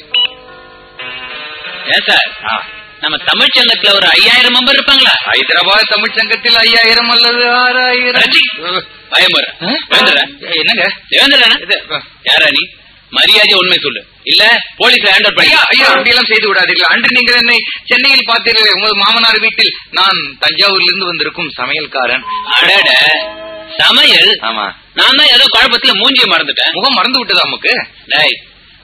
ஏன் சார் ஆ. நம்ம தமிழ் சங்கத்துல ஒரு ஐயாயிரம் மெம்பர் இருப்பாங்களா ஹைதராபாத் தமிழ் சங்கத்தில் ஐயாயிரம் அல்லது ஆறாயிரம் ரஜி. பயமுற ஆ? என்னங்க ஏந்திரா இது, யாரா நீ மரியாதை உண்மை சொல்லு இல்ல போலீஸ் ஹேண்ட் அவுட் ஐயா பண்ணியா ஐயா அப்படியெல்லாம் செய்து விடாதீர்கள் அன்று நீங்கள் என்னை சென்னையில் பார்த்தீர்கள் உங்கள் மாமனார் வீட்டில் நான் தஞ்சாவூரிலிருந்து வந்திருக்கும் சமையல்காரன் அடட சமையல் ஆமா நான் தான் ஏதோ குழப்பத்துல மூஞ்சிய மறந்துட்டேன் முகம் மறந்து விட்டதா நமக்கு டேய்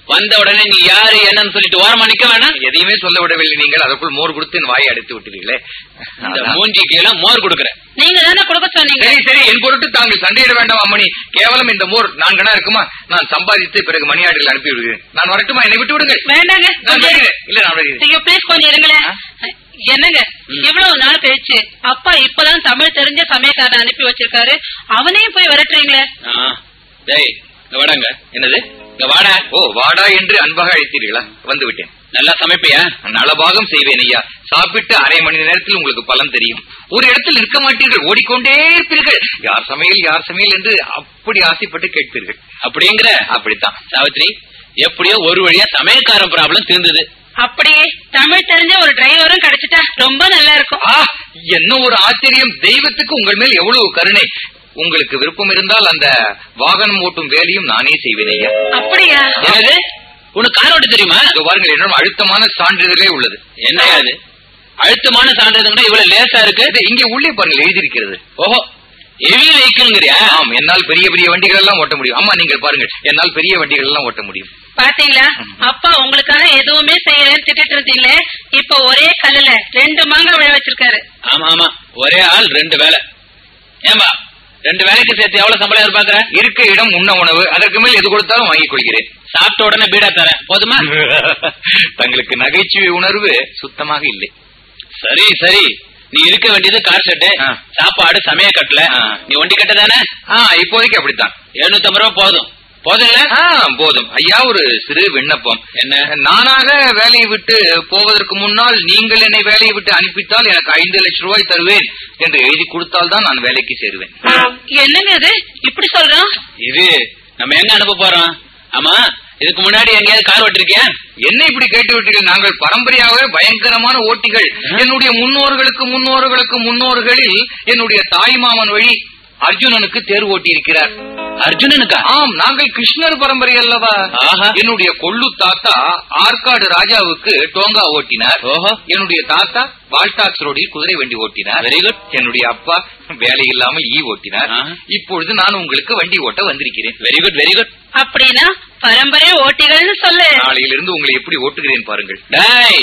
வந்த உடனே நீ யாரு என்னன்னு சொல்லிட்டு ஓரமா நிக்க வேணாம் எதையுமே சொல்ல விடவில்லை நீங்கள் அதற்குள் மோர் கொடுத்து என் வாயை அடைத்து விட்டீர்களே இந்த அதான். மூஞ்சிக்கு எல்லாம் மோர் கொடுக்குற நீங்க தானே கொடுக்க சொன்னீங்க சரி சரி என் பொருட்டு தாங்கள் சண்டையிட வேண்டாம் அம்மணி கேவலம் இந்த மோர் நான் கணா இருக்குமா நான் சம்பாதித்து பிறகு மணியாடில் அனுப்பி விடுகிறேன் நான் வரட்டுமா என்னை விட்டு விடுங்கள் வேண்டாங்க நான் கொஞ்சம் வருகிறேன். இல்ல நான் வருகிறேன் ஐயோ ப்ளீஸ் கொஞ்சம் இருங்களேன் என்னங்க இவ்வளவு நாள் கழிச்சு அப்பா இப்பதான் தமிழ் தெரிஞ்ச சமயக்காரன் அனுப்பி வச்சிருக்காரு அவனையும் போய் விரட்டுறீங்களே ஆ, டேய் இங்க வாடாங்க என்னது இங்க வாடா ஓ வாடா என்று அன்பாக அழைத்தீர்களா வந்து விட்டேன் நல்லா சமைப்பியா நலபாகம் செய்வேன் ஐயா சாப்பிட்டு அரை மணி நேரத்தில் உங்களுக்கு பலன் தெரியும் ஒரு இடத்தில் இருக்க மாட்டீர்கள் ஓடிக்கொண்டே இருப்பீர்கள் யார் சமையல் யார் சமையல் என்று அப்படி ஆசைப்பட்டு கேட்பீர்கள் அப்படிங்கிற அப்படித்தான் சாவித்ரி எப்படியோ ஒரு வழியா சமயக்காரன் ப்ராப்ளம் தீர்ந்தது அப்படியே தமிழ் தெரிஞ்ச ஒரு டிரைவரும் கிடைச்சிட்டா ரொம்ப நல்லா இருக்கும் ஆ என்ன ஒரு ஆச்சரியம் தெய்வத்துக்கு உங்கள் மேல் எவ்வளவு கருணை உங்களுக்கு விருப்பம் இருந்தால் அந்த வாகனம் ஓட்டும் வேலையும் நானே செய்வேன் ஐயா அப்படியா என்னது உனக்கு கார் ஓட்ட தெரியுமா இதோ பாருங்கள் என்னிடம் அழுத்தமான சான்றிதழே உள்ளது என்னையா அது அழுத்தமான சான்றிதழ் இவ்வளவு லேசா இருக்கு இது இங்கே உள்ளே பாருங்கள் எழுதியிருக்கிறது ஓஹோ ஹெவி வெஹிக்கிள்ங்கிறியா ஆம் என்னால் பெரிய பெரிய வண்டிகள் எல்லாம் ஓட்ட முடியும் ஆமா நீங்கள் பாருங்கள் என்னால் பெரிய வண்டிகள் எல்லாம் ஓட்ட முடியும் பாத்தீங்களா அப்பா உங்களுக்காக எதுவுமே செய்யலன்னு திட்டிட்டு இருந்தீங்களே இப்ப ஒரே கல்லுல ரெண்டு மாங்காய் விழ வச்சிருக்காரு ஆமா ஆமா ஒரே ஆள் ரெண்டு வேலை ஏம்பா ரெண்டு வேலைக்கு சேர்த்து எவ்வளவு சம்பளம் எதிர்பார்க்கற இருக்க இடம் உண்ண உணவு அதற்கு மேல் எது கொடுத்தாலும் வாங்கிக் கொள்கிறேன் சாப்பிட்ட உடனே பீடா தரேன் போதுமா தங்களுக்கு நகைச்சுவை உணர்வு சுத்தமாக இல்லை சரி சரி நீ இருக்க வேண்டியது கார் ஷெட்டு ஆ. சாப்பாடு சமய கட்டல ஆ. நீ வண்டி கட்ட தானே ஆ இப்போதைக்கு அப்படித்தான் எழுநூத்தி ஐம்பது ரூபா போதும் போதும் இல்ல ஆ, போதும் ஐயா ஒரு சிறு விண்ணப்பம் என்ன நானாக வேலையை விட்டு போவதற்கு முன்னால் நீங்கள் என்னை வேலையை விட்டு அனுப்பித்தால் எனக்கு ஐந்து லட்சம் ரூபாய் தருவேன் என்று எழுதி கொடுத்தால் தான் நான் வேலைக்கு சேருவேன் என்னங்க இது இப்படி சொல்றோம் இது நம்ம எங்க அனுப்ப போறோம் ஆமா இதுக்கு முன்னாடி எங்கேயாவது கார் ஓட்டிருக்கியா என்ன இப்படி கேட்டு விட்டீர்கள் நாங்கள் பரம்பரையாகவே பயங்கரமான ஓட்டிகள் என்னுடைய முன்னோர்களுக்கு முன்னோர்களுக்கு முன்னோர்களில் என்னுடைய தாய்மாமன் வழி அர்ஜுனனுக்கு தேர் ஓட்டி இருக்கிறார் அர்ஜுனனுக்கா ஆம் நாங்கள் கிருஷ்ணர் பரம்பரை அல்லவா ஆஹா. என்னுடைய கொள்ளு தாத்தா ஆற்காடு ராஜாவுக்கு டோங்கா ஓட்டினார் ஓஹோ என்னுடைய தாத்தா வால்டாக்ஸ் ரோடில் குதிரை வண்டி ஓட்டினார் வெரி குட் என்னுடைய அப்பா வேலை இல்லாமல் ஈ ஓட்டினார் ஆஹா. இப்பொழுது நான் உங்களுக்கு வண்டி ஓட்ட வந்திருக்கிறேன் வெரி குட் வெரி குட் அப்படின்னா பரம்பரை ஓட்டிகள்னு சொல்லு நாளையிலிருந்து உங்களை எப்படி ஓட்டுகிறேன் பாருங்கள் டேய்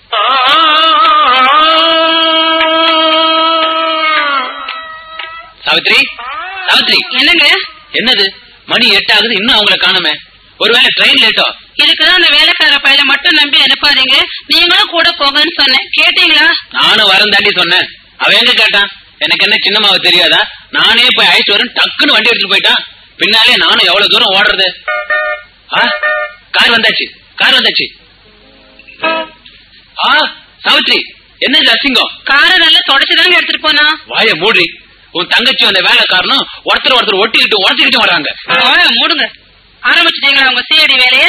சாவித்ரி சாவித்ரி என்னங்க என்னது மணி எட்டு ஆகுது இன்னும் அவங்கள காணுமே ஒருவேளை ட்ரெயின் லேட்டோ இதுக்குதான் அந்த வேலைக்கார பையல மட்டும் நம்பி அனுப்பாதீங்க நீங்களும் கூட போங்கன்னு சொன்னேன் கேட்டீங்களா நானும் வரேன் தாண்டி சொன்னேன் அவன் எங்க கேட்டான் எனக்கு என்ன சின்னமாவ தெரியாதா நானே போய் அழைச்சு வரேன் டக்குன்னு வண்டி எடுத்துட்டு போயிட்டான் பின்னாலே நானும் எவ்வளவு தூரம் ஓடுறது ஆ கார் வந்தாச்சு கார் வந்தாச்சு ஆ சாவித்ரி என்ன இது அசிங்கம் காரை நல்லா தொடச்சுதாங்க எடுத்துட்டு போனா வாய மூடி உன் தங்கச்சி அந்த வேலை காரணம் ஒருத்தர் ஒருத்தர் ஒட்டிக்கிட்டு உடச்சிக்கிட்டு வராங்க வாயை மூடுங்க ஆரம்பிச்சிட்டீங்களா உங்க சிஐடி வேலைய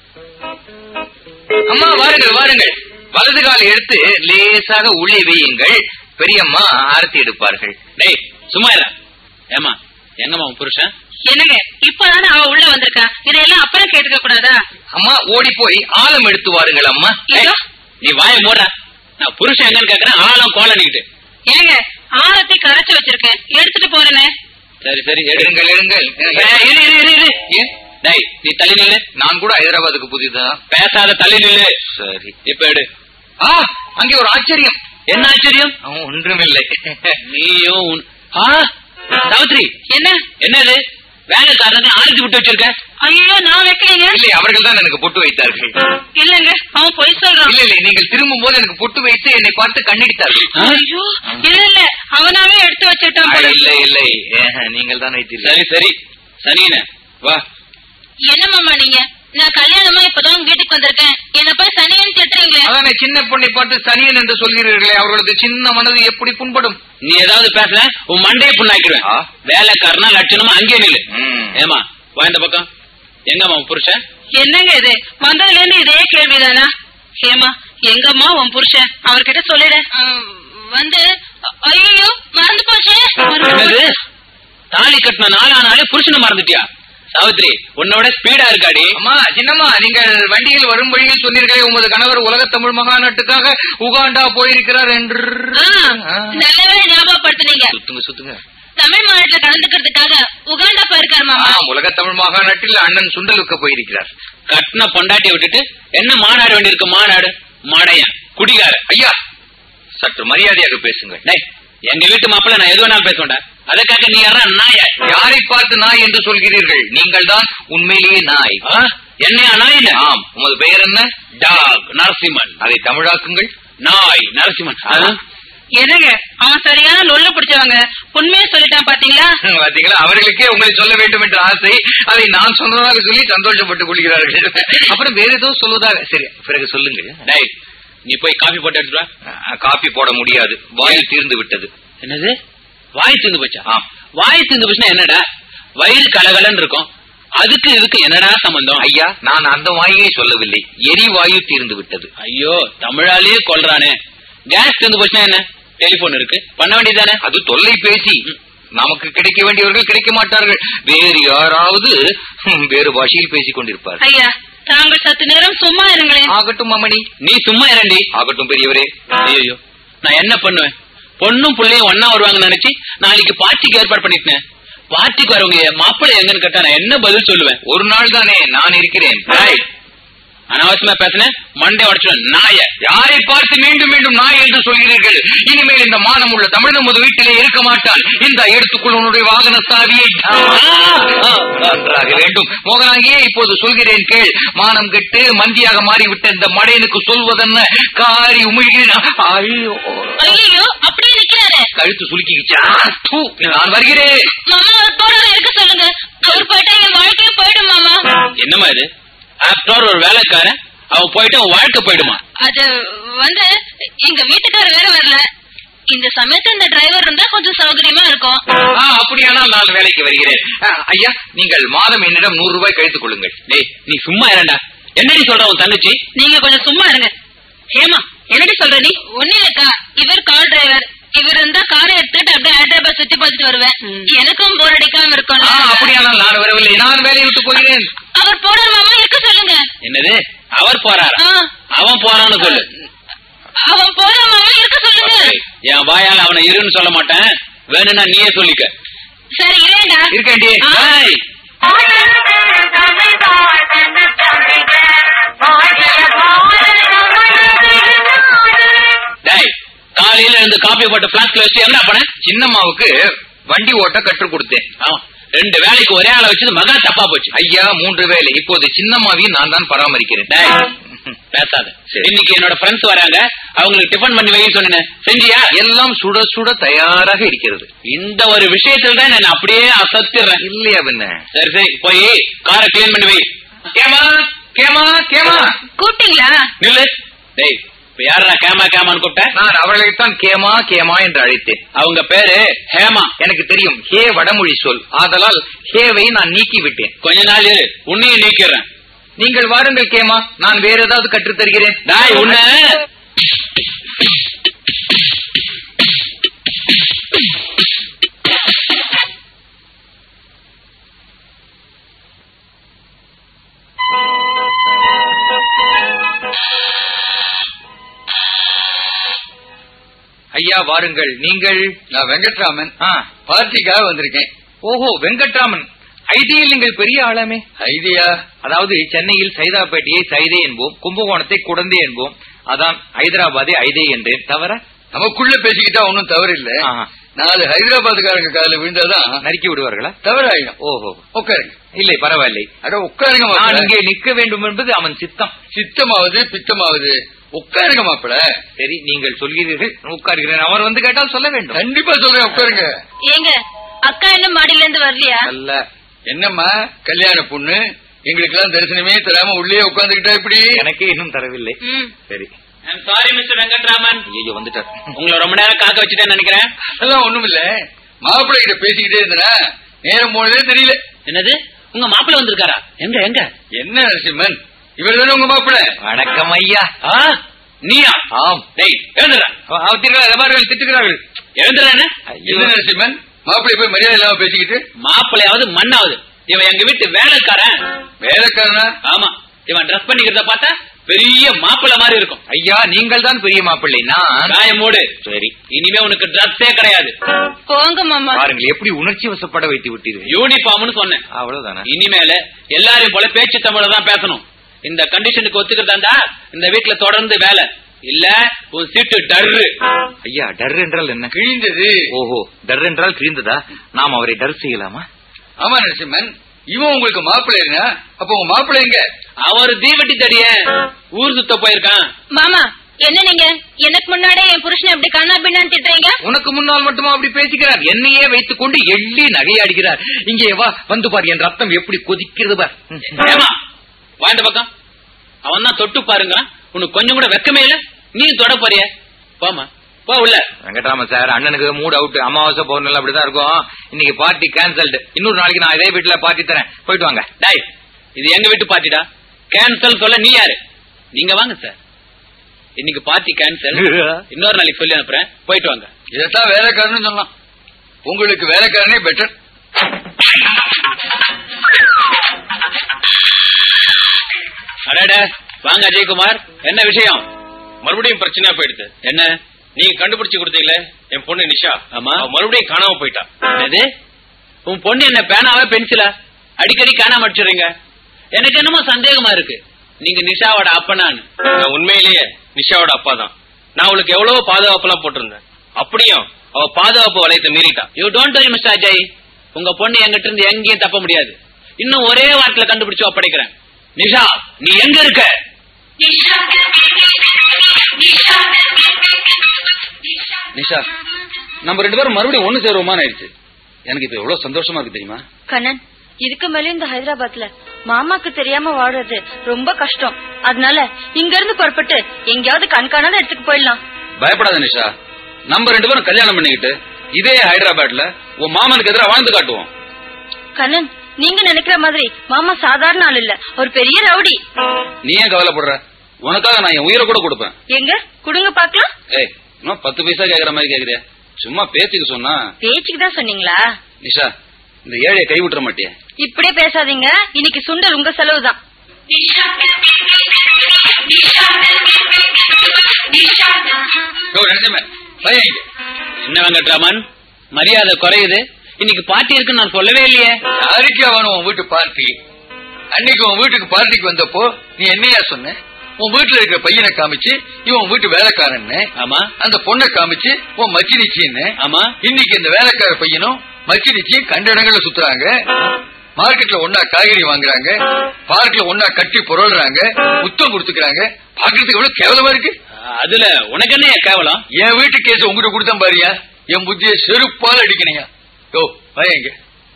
அம்மா வாருங்கள் வாருங்கள் வலது கால் எடுத்து லேசாக உள்ளே வையுங்கள் பெரியம்மா ஆரத்தி எடுப்பார்கள் டேய் சும்மா இல்ல ஏமா எங்கம்மா உன் புருஷன் என்னங்க இப்பதானே அவ உள்ள வந்திருக்கா இதையெல்லாம் அப்புறம் கேட்டுக்க கூடாதா அம்மா ஓடி போய் ஆழம் எடுத்து வாருங்கள் அம்மா இதோ நீ வாய மூட நான் புருஷன் எங்கன்னு கேக்குறேன் ஆளும் கோலனிக்கிட்டு ஏங்க ஆரத்தி கரைச்சு வச்சிருக்கேன் எடுத்துட்டு போறேனே சரி சரி எடு எடுங்கள் எடுங்கள் ஏய், இரு இரு இரு இரு ஏன் டேய் நீ தள்ளி நில்லு நான் கூட ஹைதராபாத்துக்கு புதிதான் பேசாத தள்ளி நில்லு சரி இப்ப எடு ஆ அங்கே ஒரு ஆச்சரியம் என்ன ஆச்சரியம் ஆ, ஒன்றுமில்லை நீயும் உன்- ஆ சாவித்ரி என்ன என்னது வேலைக்காரங்க ஆரத்தி விட்டு வச்சிருக்க ஐயோ நான் வைக்கலீங்க இல்லை அவர்கள் தான் எனக்கு பொட்டு வைத்தார்கள் இல்லங்க அவன் பொய் சொல்றான் இல்லை இல்லை நீங்கள் திரும்பும் போது எனக்கு பொட்டு வைத்து என்னை பார்த்து கண்ணடித்தார்கள் ஆ? ஐயோ இல்ல இல்ல அவனாவே எடுத்து வச்சுட்டான் அட, போல இல்லை இல்லை நீங்கள் தான் வைத்தீர்கள் சரி சரி சனின வா என்ன மாமா நீங்க நான் கல்யாணமா இப்பதான் உங்க வீட்டுக்கு வந்திருக்கேன் என்ன போய் சனியன் திட்டுறீங்களே அதானே சின்ன பொண்ணை பார்த்து சனியன் என்று சொல்கிறீர்களே அவர்களது சின்ன மனது எப்படி புண்படும் நீ ஏதாவது பேசல உன் மண்டையை புண்ணாக்கிடுவேன் ஆ. வேலைக்காரனா லட்சணமா அங்கே நில்லு ம். ஏமா வா இந்த பக்கம் எங்கம்மா உன் புருஷன் என்னங்க இது வந்ததுல இருந்து இதே கேள்விதானா ஏமா எங்கம்மா உன் புருஷன் அவர்கிட்ட சொல்லிடு வந்து ஐயோ மறந்து போச்சு என்னது தாலி கட்டின நாளானாலே புருஷனை மறந்துட்டியா சாவித்ரி உன்னோட ஸ்பீடா இருக்காடி அம்மா சின்னம்மா நீங்கள் வண்டியில் வரும் வழியில் சொன்னீர்களே உமது கணவர் உலக தமிழ் மகாநாட்டுக்காக உகாண்டா போயிருக்கிறார் என்று ஆ, நல்லவே ஞாபகப்படுத்துனீங்க சுத்துங்க சுத்துங்க தமிழ் மாநாட்டுல கலந்துக்கிறதுக்காக உகாண்டா போயிருக்காரு மாமா ஆம் உலக தமிழ் மாகாணத்தில் அண்ணன் சுண்டலுக்கு போயிருக்கிறார் கட்டின பொண்டாட்டியை விட்டுட்டு என்ன மாநாடு வேண்டியிருக்கு மாநாடு மாடையன் குடிகார ஐயா சற்று மரியாதையாக பேசுங்கள் டேய் எங்க வீட்டு மாப்பிள்ள நான் எது வேணாலும் பேசுவேன்டா அதுக்காக நீ யாரா நாய யாரை பார்த்து நாய் என்று சொல்கிறீர்கள் நீங்கள் தான் உண்மையிலேயே நாய் ஆ? என்னையா நாய் ஆம் உமது பெயர் என்ன டாக் நரசிம்மன் அதை தமிழாக்குங்கள் நாய் நரசிம்மன் ஆ? என்னங்க அவன் சரியான லொல்ல பிடிச்சவங்க உண்மையை சொல்லிட்டான் பாத்தீங்களா ஹம், பாத்தீங்களா அவர்களுக்கே உங்களை சொல்ல வேண்டும் என்ற ஆசை அதை நான் சொன்னதாக சொல்லி சந்தோஷப்பட்டுக் கொள்கிறார்கள் அப்புறம் வேற ஏதோ சொல்வதாக சரி பிறகு சொல்லுங்க டேய் நீ போய் காபி போட்டு எடுத்துட்டு வா அஹ், காப்பி போட முடியாது வாயு தீர்ந்து விட்டது என்னது வாய் தீர்ந்து போச்சா ஆம் வாய் தீர்ந்து போச்சுன்னா என்னடா வயிறு கலகலன்னு இருக்கும் அதுக்கு இதுக்கு என்னடா சம்பந்தம் ஐயா நான் அந்த வாயுவை சொல்லவில்லை எரிவாயு தீர்ந்து விட்டது ஐயோ தமிழாலேயே கொல்றானே கேஸ் தீர்ந்து போச்சுன்னா என்ன டெலிபோன் இருக்கு பண்ண வேண்டியதானே அது தொல்லைபேசி நமக்கு கிடைக்க வேண்டியவர்கள் கிடைக்க மாட்டார்கள் வேறு யாராவது ஹம், வேறு பாஷையில் பேசிக் கொண்டிருப்பார் ஐயா தாங்கள் சத்து நேரம் சும்மா இருங்களேன் ஆகட்டும் அம்மணி நீ சும்மா இரண்டி ஆகட்டும் பெரியவரே ஐயோ நான் என்ன பண்ணுவேன் பொண்ணும் புள்ளையும் ஒன்னா வருவாங்கன்னு நினைச்சு நாளைக்கு பார்ட்டிக்கு ஏற்பாடு பண்ணிட்டேன் பார்ட்டிக்கு வரவங்க மாப்பிள்ளை எங்கன்னு கேட்டா நான் என்ன பதில் சொல்லுவேன் ஒரு நாள் தானே நான் இருக்கிறேன் டேய், அனாவசியமா பேசுனேன் மண்டே உடச்சிடுவேன் நாய யாரை பார்த்து மீண்டும் மீண்டும் நாய் என்று சொல்கிறீர்கள் இனிமேல் இந்த மானம் உள்ள தமிழ் நமது வீட்டிலே இருக்க மாட்டான் இந்த எடுத்துக்கொள் உன்னுடைய வாகன சாவியை நன்றாக வேண்டும் மோகனாங்கியே இப்போது சொல்கிறேன் கேள் மானம் கெட்டு மந்தியாக மாறிவிட்ட இந்த மடையனுக்கு சொல்வதென்ன காரி உமிழ்கிறேன் ஐயோ ஐயோ அப்படியே நிக்கிறாரு கழுத்து சுலுக்கிக்கிச்சா தூ, நான் வருகிறேன் மாமா அவர் போடாத இருக்க சொல்லுங்க அவர் போயிட்டா என் வாழ்க்கையே போயிடும் மாமா என்னம்மா இது ஆப்டர் ஒரு வேலைக்காரன் அவன் போயிட்டு அவன் வாழ்க்கை போயிடுமா அது வந்து எங்க வீட்டுக்காரர் வேற வரல இந்த சமயத்துல இந்த டிரைவர் இருந்தா கொஞ்சம் சௌகரியமா இருக்கும் ஆ, அப்படியானால் நான் வேலைக்கு வருகிறேன் ஆ, ஐயா நீங்கள் மாதம் என்னிடம் நூறு ரூபாய் கழித்துக் கொள்ளுங்கள் டேய் நீ சும்மா இரண்டா என்னடி சொல்ற உன் தங்கச்சி நீங்க கொஞ்சம் சும்மா இருங்க ஹேமா என்னடி சொல்ற நீ ஒண்ணு இல்லக்கா இவர் கார் டிரைவர் இவர் இருந்தா காரை எடுத்துட்டு அப்படியே ஹைதராபாத் சுத்தி பார்த்துட்டு வருவேன் எனக்கும் போர் அடிக்காம ஆ, இருக்கும்ல அப்படியானால் நான் வரவில்லை நான் வேலையை விட்டு போகிறேன் அவர் போடாத மாமா இருக்க சொல்லுங்க என்னது அவர் போறாரா ஆ, அவன் போறான்னு சொல்லு அவன் போடா மாமா இருக்க சொல்லுங்க என் வாயால அவனை இருன்னு சொல்ல மாட்டேன் வேணும்னா நீயே சொல்லிக்க சரி இரேண்டா இருக்கேன்டி ஏய், டேய் காலையில இருந்து காப்பி போட்டு பிளாஸ்க்ல வச்சு என்ன பண்ண சின்னம்மாவுக்கு வண்டி ஓட்ட கற்றுக் கொடுத்தேன் ஆமா, ரெண்டு வேலைக்கு ஒரே ஆளை வச்சது மகா தப்பா போச்சு ஐயா மூன்று வேலை இப்போது சின்னம்மாவையும் நான் தான் பராமரிக்கிறேன் டேய் பேசாத சரி. இன்னைக்கு என்னோட ஃப்ரெண்ட்ஸ் வராங்க அவங்களுக்கு டிஃபன் பண்ணி வைன்னு சொன்னேன் செஞ்சியா எல்லாம் சுட சுட தயாராக இருக்கிறது இந்த ஒரு விஷயத்துல தான் நான் அப்படியே அசத்திடுறேன் இல்லையா பின்ன சரி சரி போய் காரை கிளீன் பண்ணி வை கேமா கேமா கேமா கூப்பிட்டீங்களா நில்லு டேய் இப்ப யாரா கேமா கேமான்னு கூப்பிட்ட நான் அவர்களைத்தான் கேமா கேமா என்று அழைத்தேன் அவங்க பேரு ஹேமா எனக்கு தெரியும் ஹே வடமொழி சொல் ஆதலால் ஹேவை நான் நீக்கி விட்டேன் கொஞ்ச நாள் இரு உன்னையும் நீக்கிறேன் நீங்கள் வாருங்கள் கேமா நான் வேற ஏதாவது கற்றுத் தருகிறேன் டாய் உன்ன ஐயா வாருங்கள் நீங்கள் நான் வெங்கட்ராமன் ஆ, பார்ட்டிக்காக வந்திருக்கேன் ஓஹோ வெங்கட்ராமன் ஐடியில் நீங்கள் பெரிய ஆளாமே ஐடியா அதாவது சென்னையில் சைதாப்பேட்டையை சைதே என்போம் கும்பகோணத்தை குடந்தே என்போம் அதான் ஹைதராபாத்தை ஐதே என்றேன் தவிர நமக்குள்ள பேசிக்கிட்டா ஒன்னும் தவறு இல்ல ஆஹா. நாலு ஹைதராபாத்துக்காரங்க காதுல விழுந்தாதான் நறுக்கி விடுவார்களா தவறாயிடும் ஓஹோ உட்காருங்க இல்லை பரவாயில்லை அட உட்காருங்க நான் மாப்பிள இங்கே நிற்க வேண்டும் என்பது அவன் சித்தம் சித்தமாவது பித்தமாவது உட்காருங்க மாப்பிள சரி நீங்கள் சொல்கிறீர்கள் உட்கார்கிறேன் அவர் வந்து கேட்டால் சொல்ல வேண்டும் கண்டிப்பா சொல்றேன் உட்காருங்க ஏங்க அக்கா இன்னும் மாடியில இருந்து வரலையா அல்ல என்னம்மா கல்யாண பொண்ணு எங்களுக்கு எல்லாம் தரிசனமே தராம உள்ளே உட்கார்ந்துகிட்டா இப்படி எனக்கே இன்னும் தரவில்லை ம் சரி சாரி மிஸ்டர் வெங்கட்ராமன் ஐயோ வந்துட்டார் உங்களை ரொம்ப நேரம் காக்க வச்சுட்டேன்னு நினைக்கிறேன் அதெல்லாம் ஒண்ணும் இல்ல மாப்பிள்ளை கிட்ட பேசிக்கிட்டே இருந்தனா நேரம் போனதே தெரியல என்னது உங்க மாப்பிள்ள வந்திருக்காரா எங்க எங்க என்ன நரசிம்மன் இவர் தானே உங்க மாப்பிள்ளை வணக்கம் ஐயா ஆ நீயா ஆம் டேய் எழுந்துடா அவர்கள் திட்டுகிறார்கள் எழுந்துடா என்ன என்ன நரசிம்மன் மாப்பிள்ளை போய் மரியாதை இல்லாம பேசிக்கிட்டு மாப்பிள்ளையாவது மண்ணாவது இவன் எங்க வீட்டு வேலைக்காரன் வேலைக்காரனா ஆமா இவன் ட்ரெஸ் பண்ணிக்கிறத பார்த்தா பெரிய மாப்பிள்ளை மாதிரி இருக்கும் ஐயா நீங்கள் தான் பெரிய மாப்பிள்ளை நான் காய மூடு சரி இனிமே உனக்கு ட்ரெஸ்ஸே கிடையாது போங்க மாமா பாருங்கள் எப்படி உணர்ச்சி வசப்பட வைத்து விட்டீர்கள் யூனிஃபார்ம்னு சொன்னேன் அவ்வளவுதானே இனிமேல எல்லாரையும் போல பேச்சு தமிழ தான் பேசணும் இந்த கண்டிஷனுக்கு ஒத்துக்கிறதா இந்த வீட்டுல தொடர்ந்து வேலை இல்ல உன் சீட்டு டர்ரு ஐயா டர் என்றால் என்ன கிழிந்தது ஓஹோ டர் என்றால் கிழிந்ததா நாம் அவரை டர் செய்யலாமா ஆமா நரசிம்மன் இவன் உங்களுக்கு மாப்பிள்ளை அப்ப உங்க மாப்பிள்ளை எங்க அவர் தீவட்டி தடிய ஊர் சுத்த போயிருக்கான் மாமா என்ன நீங்க எனக்கு முன்னாடியே என் புருஷனை எப்படி கண்ணா பின்னான்னு திட்டுறீங்க உனக்கு முன்னால் மட்டுமா அப்படி பேசுகிறார் என்னையே வைத்துக் கொண்டு எள்ளி நகையாடுகிறார் இங்கே வா வந்து பார் என் ரத்தம் எப்படி கொதிக்கிறது பார் ஏமா வா இந்த பக்கம் அவன் தான் தொட்டு பாருங்க உனக்கு கொஞ்சம் கூட வெக்கமே இல்ல நீ தொட போறிய போமா போ உள்ள வெங்கட்ராம சார் அண்ணனுக்கு மூட் அவுட் அமாவாசை பௌர்ணமி அப்படிதான் இருக்கும் இன்னைக்கு பார்ட்டி கேன்சல்டு இன்னொரு நாளைக்கு நான் இதே வீட்டுல பார்ட்டி தரேன் போயிட்டு வாங்க டாய் இது எங்க வீட்டு பார்ட்டிடா கேன்சல் சொல்ல நீ யாரு நீங்க வாங்க சார் இன்னைக்கு பார்ட்டி கேன்சல் இன்னொரு நாளைக்கு சொல்லி அனுப்புறேன் போயிட்டு வாங்க இதைத்தான் வேலைக்காரன்னு சொல்லலாம் உங்களுக்கு வேலைக்காரனே பெட்டர் அடட வாங்க அஜயகுமார் என்ன விஷயம் மறுபடியும் பிரச்சனையா போயிடுது என்ன நீங்க கண்டுபிடிச்சு கொடுத்தீங்களே என் பொண்ணு நிஷா ஆமா. அவ மறுபடியும் காணாம போயிட்டா என்னது உன் பொண்ணு என்ன பேனாவா பென்சிலா அடிக்கடி காணாம அடிச்சிடுறீங்க எனக்கு என்னமோ சந்தேகமா இருக்கு நீங்க நிஷாவோட அப்பனான்னு நான் உண்மையிலேயே நிஷாவோட அப்பா தான் நான் அவளுக்கு எவ்வளவு பாதுகாப்பு எல்லாம் போட்டிருந்தேன் அப்படியும் அவ பாதுகாப்பு வளையத்தை மீறிட்டா you don't worry mister Ajay உங்க பொண்ணு எங்கிட்ட இருந்து எங்கேயும் தப்ப முடியாது இன்னும் ஒரே வாரத்துல கண்டுபிடிச்சு ஒப்படைக்கிறேன் நிஷா நீ எங்க இருக்க நிஷா நம்ம ரெண்டு பேரும் மறுபடியும் ஒண்ணு சேருவோமான்னு ஆயிடுச்சு எனக்கு இப்ப எவ்வளவு சந்தோஷமா இருக்கு தெரியுமா கண்ணன் இதுக்கு மேல இந்த ஹைதராபாத்ல மாமாக்கு தெரியாம வாடுறது ரொம்ப கஷ்டம் அதனால இங்க இருந்து புறப்பட்டு எங்கேயாவது கண்காணாத இடத்துக்கு போயிடலாம் பயப்படாத நிஷா நம்ம ரெண்டு பேரும் கல்யாணம் பண்ணிக்கிட்டு இதே ஹைதராபாத்ல உன் மாமனுக்கு எதிராக வாழ்ந்து காட்டுவோம் கண்ணன் நீங்க நினைக்கிற மாதிரி மாமா சாதாரண ஆள் இல்ல ஒரு பெரிய ரவுடி நீ ஏன் கவலைப்படுற உனக்காக நான் என் உயிரை கூட கொடுப்பேன் எங்க குடுங்க பாக்கலாம் ஏய் இன்னும் பத்து பைசா கேக்குற மாதிரி கேக்குறியா சும்மா பேச்சுக்கு சொன்னா பேச்சுக்கு தான் சொன்னீங்களா நிஷா இந்த ஏழையை கை விட்டுற மாட்டியா இப்படியே பேசாதீங்க இன்னைக்கு சுண்டல் உங்க செலவுதான் யோ, நிஜமே, பையன் இங்க. என்ன வெங்கட்ராமன் மரியாதை குறையுது இன்னைக்கு பார்ட்டி இருக்குன்னு நான் சொல்லவே இல்லையே யாருக்கே வேணும் உன் வீட்டு பார்ட்டி அன்னைக்கு உன் வீட்டுக்கு பார்ட்டிக்கு வந்தப்போ நீ என்னையா சொன்ன உன் வீட்டுல இருக்கிற பையனை காமிச்சு இவன் உன் வீட்டு வேலைக்காரன்னு ஆமா அந்த பொண்ணை காமிச்சு உன் மச்சி நிச்சின்னு ஆமா இன்னைக்கு இந்த வேலைக்கார பையனும் மச்சி நிச்சயம் கண்ட இடங்கள்ல சுத்துறாங்க மார்க்கெட்ல ஒன்னா காய்கறி வாங்குறாங்க பார்க்ல ஒன்னா கட்டி புரள்றாங்க முத்தம் கொடுத்துக்கிறாங்க பாக்குறதுக்கு எவ்வளவு கேவலமா இருக்கு அதுல உனக்கு என்ன கேவலம் என் வீட்டு கேஸ் உங்ககிட்ட கொடுத்தேன் பாரியா என் புத்திய செருப்பால் அடிக்கணையா யோ பயங்க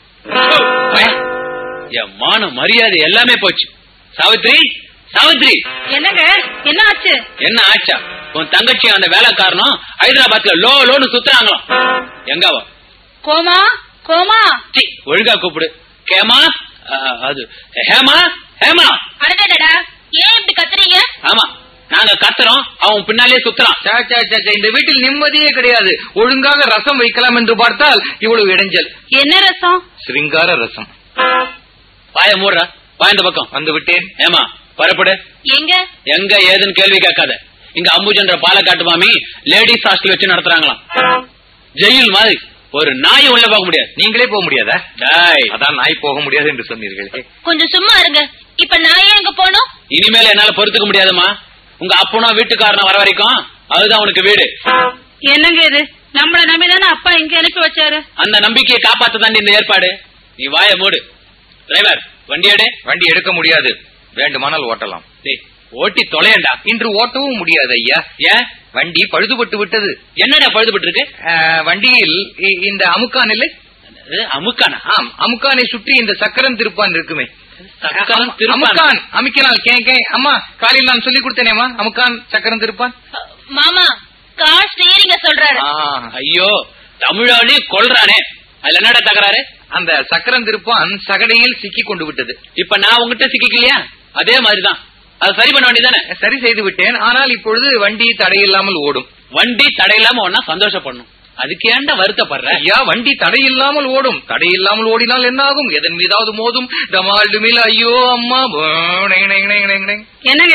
என் மான மரியாதை எல்லாமே போச்சு சாவித்ரி சாவித்ரி என்னங்க என்ன ஆச்சு என்ன ஆச்சா உன் தங்கச்சி அந்த வேலைக்காரனும் ஹைதராபாத்ல லோ லோன்னு சுத்துறாங்களாம் எங்கவா கோமா கோமா சி, ஒழுங்கா கூப்பிடு கேமா ஆ, அது ஹேமா ஹேமா அடடடா ஏன் இப்படி கத்துறீங்க ஆமா நாங்க கத்துறோம் அவன் பின்னாலே சுத்துறான் சே, சே, சே, சே, இந்த வீட்டில் நிம்மதியே கிடையாது ஒழுங்காக ரசம் வைக்கலாம் என்று பார்த்தால் இவ்வளவு இடைஞ்சல் என்ன ரசம் சிருங்கார ரசம் வாய மூடுறா வா இந்த பக்கம் வந்து விட்டேன் ஏமா புறப்படு எங்க எங்க ஏதுன்னு கேள்வி கேட்காத இங்க அம்புஜன்ற பாலக்காட்டு மாமி லேடிஸ் ஹாஸ்டல் வச்சு நடத்துறாங்களாம் ஜெயில் மாதிரி ஒரு நாய் உள்ள போக முடியாது நீங்களே போக முடியாதா டேய், அதான் நாய் போக முடியாது என்று சொன்னீர்களே கொஞ்சம் சும்மா இருங்க இப்ப நான் ஏன் எங்க போனோம் இனிமேல என்னால பொறுத்துக்க முடியாதுமா உங்க அப்பனும் வீட்டுக்காரன வர வரைக்கும் அதுதான் உனக்கு வீடு என்னங்க இது நம்மள நம்பிதானே அப்பா இங்க அனுப்பி வச்சாரு அந்த நம்பிக்கையை காப்பாத்த தாண்டி இந்த ஏற்பாடு நீ வாய மூடு டிரைவர் வண்டி எடு வண்டி எடுக்க முடியாது வேண்டுமானால் ஓட்டலாம் டேய், ஓட்டி தொலையண்டா இன்று ஓட்டவும் முடியாது ஐயா ஏன் வண்டி பழுதுபட்டு விட்டது என்னடா பழுதுபட்டு இருக்கு ஆ, வண்டியில் இ- இந்த அமுக்கான் இல்லை அது அமுக்கானா ஆம் அமுக்கானை சுற்றி இந்த சக்கரம் திருப்பான் இருக்குமே சக்கரம் திருப்பான். அமுக்கான் அமுக்கினால் கே கே அம்மா காலையில் நான் சொல்லி கொடுத்தேனேம்மா அமுக்கான் சக்கரம் திருப்பான் மாமா கார் ஸ்டீரிங்க சொல்றாரு ஆ, ஐயோ தமிழாளி கொல்றானே அதுல என்னடா தகராறு அந்த சக்கரம் திருப்பான் சகடையில் சிக்கி கொண்டு விட்டது இப்ப நான் உங்ககிட்ட சிக்கிக்கலையா அதே மாதிரிதான் அது சரி பண்ண வேண்டியதானே சரி செய்து விட்டேன் ஆனால் இப்பொழுது வண்டி தடையில்லாமல் ஓடும் வண்டி தடையில்லாம ஒன்னா சந்தோஷப்படணும் அதுக்கு ஏன்டா வருத்தப்படுற ஐயா வண்டி தடையில்லாமல் ஓடும் தடையில்லாமல் ஓடினால் என்ன ஆகும் எதன் மீதாவது மோதும் டமால் டுமில் ஐயோ அம்மா போ, நெங், நெங், நெங், நெங், நெங். என்னங்க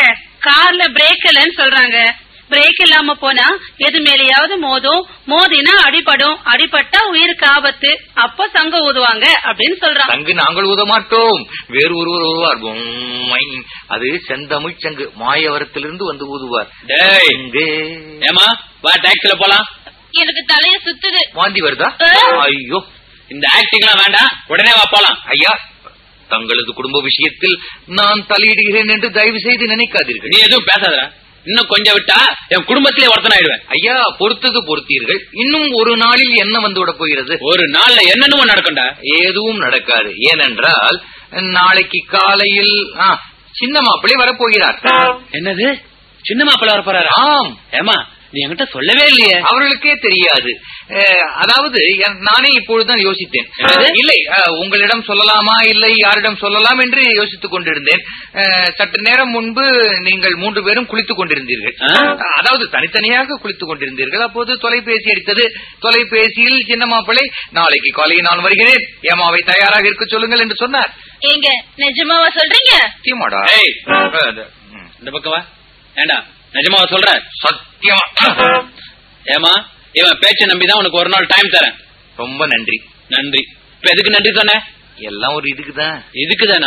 கார்ல பிரேக் இல்லைன்னு சொல்றாங்க பிரேக் இல்லாம போனா எது மேலேயாவது மோதும் மோதினா அடிபடும் அடிபட்டா உயிருக்கு ஆபத்து அப்ப சங்க ஊதுவாங்க அப்படின்னு சொல்றான் சங்கு நாங்கள் ஊத மாட்டோம் வேறு ஒருவர் ஊதுவார் பொம்மை. அது செந்தமிழ் சங்கு மாயவரத்திலிருந்து வந்து ஊதுவார் டேய் சங்கு. ஏமா வா டாக்ஸில போலாம் எனக்கு தலைய சுத்துது வாந்தி வருதா ஆ. ஐயோ இந்த ஆக்டிங்லாம் வேண்டாம் உடனே வா போலாம் ஐயா தங்களது குடும்ப விஷயத்தில் நான் தலையிடுகிறேன் என்று தயவு செய்து நினைக்காதீர்கள் நீ எதுவும் பேசாதடா இன்னும் கொஞ்சம் விட்டா என் குடும்பத்திலே ஒருத்தன் ஆயிடுவேன் ஐயா பொறுத்தது பொறுத்தீர்கள் இன்னும் ஒரு நாளில் என்ன வந்து விட போகிறது ஒரு நாள்ல என்னென்னமோ நடக்கும்டா எதுவும் நடக்காது ஏனென்றால் நாளைக்கு காலையில் ஆ, சின்ன மாப்பிள்ளை வரப்போகிறார் என்னது சின்ன மாப்பிள்ள வர போறாரா ஆம் ஏமா நீ என்கிட்ட சொல்லவே இல்லையே அவர்களுக்கே தெரியாது அஹ், அதாவது என்- நானே இப்பொழுதுதான் யோசித்தேன் என்னது? இல்லை அஹ், உங்களிடம் சொல்லலாமா இல்லை யாரிடம் சொல்லலாம் என்று யோசித்துக் கொண்டிருந்தேன் அஹ், சற்று நேரம் முன்பு நீங்கள் மூன்று பேரும் குளித்துக் கொண்டிருந்தீர்கள் ஆ? அதாவது தனித்தனியாக குளித்துக் கொண்டிருந்தீர்கள் அப்போது தொலைபேசி அடித்தது தொலைபேசியில் சின்ன மாப்பிள்ளை நாளைக்கு காலை நான் வருகிறேன் ஏமாவை தயாராக இருக்க சொல்லுங்கள் என்று சொன்னார் ஏங்க நிஜமாவா சொல்றீங்க சத்தியமாடா ஏய். அஹ், அது, ம், இந்த பக்கம் வா ஏண்டா நிஜமாவா சொல்ற சத்தியமா ஏமா இவன் பேச்சை நம்பிதான் உனக்கு ஒரு நாள் டைம் தரேன் ரொம்ப நன்றி நன்றி இப்ப எதுக்கு நன்றி சொன்ன எல்லாம் ஒரு இதுக்குதான் இதுக்குதானா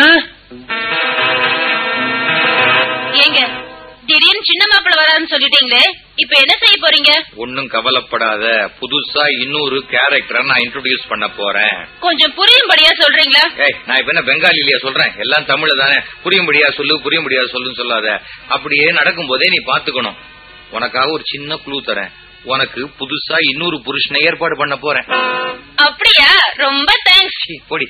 ஏங்க திடீர்னு சின்ன மாப்பிள்ள வரான்னு சொல்லிட்டீங்களே இப்ப என்ன செய்ய போறீங்க ஒன்னும் கவலைப்படாத புதுசா இன்னொரு கேரக்டரை நான் இன்ட்ரோடியூஸ் பண்ண போறேன் கொஞ்சம் புரியும்படியா சொல்றீங்களா ஏய் நான் இப்ப என்ன பெங்காலிலேயே சொல்றேன் எல்லாம் தமிழ்ல தானே புரியும்படியா சொல்லு புரியும்படியா சொல்லுன்னு சொல்லாத அப்படியே நடக்கும் போதே நீ பாத்துக்கணும் உனக்காக ஒரு சின்ன குழு தரேன் உனக்கு புதுசா இன்னொரு புருஷனை ஏற்பாடு பண்ண போறேன் அப்படியா ரொம்ப தேங்க்ஸ் சீ, போடி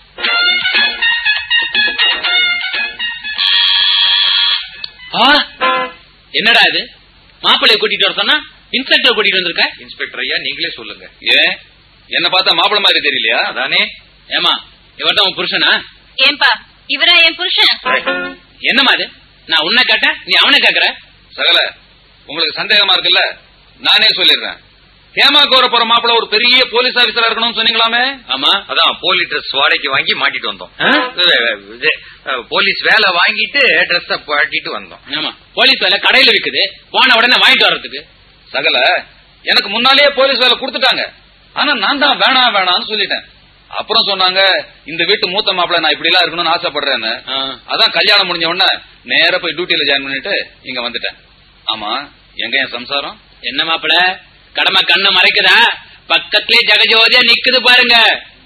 ஆ? என்னடா இது மாப்பிள்ளைய கூட்டிட்டு வர சொன்னா இன்ஸ்பெக்டர் கூட்டிட்டு வந்திருக்க இன்ஸ்பெக்டர் ஐயா நீங்களே சொல்லுங்க ஏன் என்ன பார்த்தா மாப்பிள மாதிரி தெரியலையா அதானே ஏமா இவர்தான் உன் புருஷனா ஏன்பா இவரா என் புருஷன் என்னமா இது நான் உன்னை கேட்டேன் நீ அவனை கேக்குற சகல உங்களுக்கு சந்தேகமா இருக்குல்ல நானே சொல்லிடுறேன் ஹேமாக்கு வர போற மாப்பிள ஒரு பெரிய போலீஸ் ஆபீசரா இருக்கணும்னு சொன்னீங்களாமே ஆமா அதான் போலி ட்ரெஸ் வாடகைக்கு வாங்கி மாட்டிட்டு வந்தோம் ஆ? இது, இது, போலீஸ் வேலை வாங்கிட்டு ட்ரெஸ் மாட்டிட்டு வந்தோம் ஆமா போலீஸ் வேலை கடையில விக்குது போன உடனே வாங்கிட்டு வர்றதுக்கு சகல எனக்கு முன்னாலேயே போலீஸ் வேலை கொடுத்துட்டாங்க ஆனா நான் தான் வேணாம் வேணாம்னு சொல்லிட்டேன் அப்புறம் சொன்னாங்க இந்த வீட்டு மூத்த மாப்பிள நான் இப்படி எல்லாம் இருக்கணும்னு ஆசைப்படுறேன்னு ஆ. அதான் கல்யாணம் முடிஞ்ச உடனே நேரா போய் டியூட்டில ஜாயின் பண்ணிட்டு இங்க வந்துட்டேன் ஆமா எங்க என் சம்சாரம் என்ன மாப்பிள கடமை கண்ணை மறைக்குதா பக்கத்திலே ஜெகஜோதியா நிக்குது பாருங்க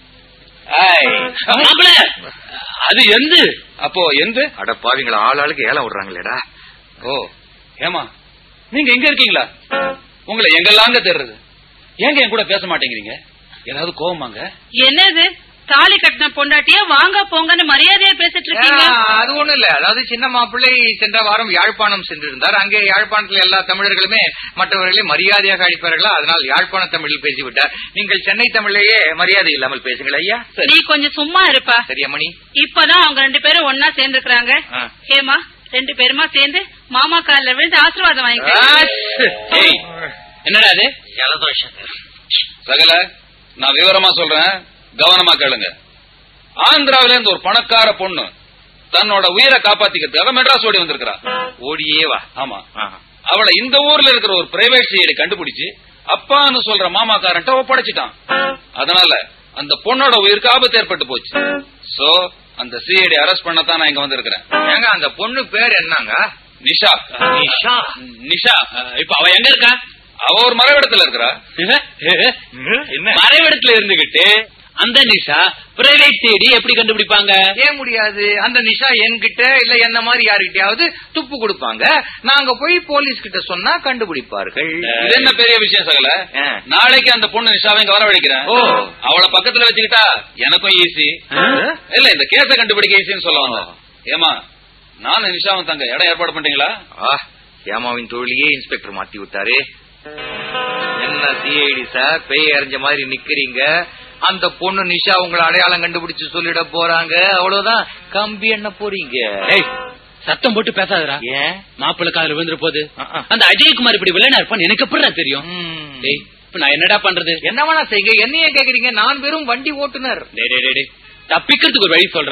மாப்பிள அது எந்து அப்போ எந்த அட பாவிங்களா ஆள் ஆளுக்கு ஏலம் விடுறாங்களேடா ஓ ஏமா நீங்க எங்க இருக்கீங்களா உங்களை எங்கெல்லாங்க தேடுறது ஏங்க என் கூட பேச மாட்டேங்கிறீங்க ஏதாவது கோவமாங்க என்னது தாலி கட்டின பொண்டாட்டியா வாங்க போங்கன்னு மரியாதையா பேசிட்டு இருக்கீங்க ஆ, அது ஒண்ணும் இல்ல அதாவது சின்ன மாப்பிள்ளை சென்ற வாரம் யாழ்ப்பாணம் சென்றிருந்தார் அங்கே யாழ்ப்பாணத்துல எல்லா தமிழர்களுமே மற்றவர்களை மரியாதையாக அழைப்பார்களா அதனால் யாழ்ப்பாண தமிழில் பேசிவிட்டார் நீங்கள் சென்னை தமிழையே மரியாதை இல்லாமல் பேசுங்கள் ஐயா நீ கொஞ்சம் சும்மா இருப்பா சரியா மணி இப்பதான் அவங்க ரெண்டு பேரும் ஒன்னா சேர்ந்துக்கிறாங்க ஆ. ஹேமா ரெண்டு பேருமா சேர்ந்து மாமா கால்ல விழுந்து ஆசீர்வாதம் வாங்கிக்க ஏய் என்னடா அது ஜலதோஷம் சகல நான் விவரமா சொல்றேன் கவனமா கேளுங்க ஆந்திராவில இருந்து ஒரு பணக்கார பொண்ணு தன்னோட உயிரை காப்பாத்திக்கிறதுக்காக மெட்ராஸ் ஓடி வந்திருக்கிறா ஓடியே வா ஆமா ஆஹா. அவளை இந்த ஊர்ல இருக்கிற ஒரு பிரைவேட் சிஐடி கண்டுபிடிச்சு அப்பான்னு சொல்ற மாமாக்காரன்ட்ட ஒப்படைச்சிட்டான் அதனால அந்த பொண்ணோட உயிருக்கு ஆபத்து ஏற்பட்டு போச்சு சோ அந்த சிஐடி அரெஸ்ட் பண்ணத்தான் நான் இங்க வந்திருக்கிறேன் ஏங்க அந்த பொண்ணு பேர் என்னங்க நிஷா நிஷா நிஷா அஹ், இப்ப அவ எங்க இருக்கா அவ ஒரு மரவிடத்துல இருக்கிறா என்ன மறைவிடத்துல இருந்துகிட்டு அந்த நிஷா பிரைவேட் தேடி எப்படி கண்டுபிடிப்பாங்க ஏன் முடியாது அந்த நிஷா என்கிட்ட இல்ல என்ன மாதிரி யாருக்கிட்டயாவது துப்பு கொடுப்பாங்க நாங்க போய் போலீஸ் கிட்ட சொன்னா கண்டுபிடிப்பார்கள் இது என்ன பெரிய விஷயம் சகல ஆ. நாளைக்கு அந்த பொண்ணு நிஷாவை இங்க வரவழைக்கிறேன் ஓ. அவளை பக்கத்துல வச்சுக்கிட்டா எனக்கும் ஈஸி இல்ல இந்த கேஸ கண்டுபிடிக்க ஈஸின்னு சொல்ல வந்தேன் ஏமா நானும் நிஷாவும் தங்க இடம் ஏற்பாடு பண்றீங்களா ஆ, ஹேமாவின் தொழிலையே இன்ஸ்பெக்டர் மாத்தி விட்டாரு என்ன சிஐடி சார் பேய் அறிஞ்ச மாதிரி நிக்கிறீங்க அந்த பொண்ணு நிஷா உங்களை அடையாளம் கண்டுபிடிச்சு சொல்லிட போறாங்க அவ்வளவுதான் கம்பி என்ன போறீங்க ஏய் சத்தம் போட்டு பேசாதடா ஏன் மாப்பிள்ள காதுல விழுந்துற போது ஆ, ஆ. அந்த அஜயகுமார் இப்படி வில்லனா இருப்பான்னு எனக்கு எப்படிடா தெரியும் ம். டேய் இப்ப நான் என்னடா பண்றது என்ன வேணா செய்யுங்க என்னைய கேக்குறீங்க நான் வெறும் வண்டி ஓட்டுனர் டேய் டேய், டேய், டேய். தப்பிக்கிறதுக்கு ஒரு வழி சொல்றா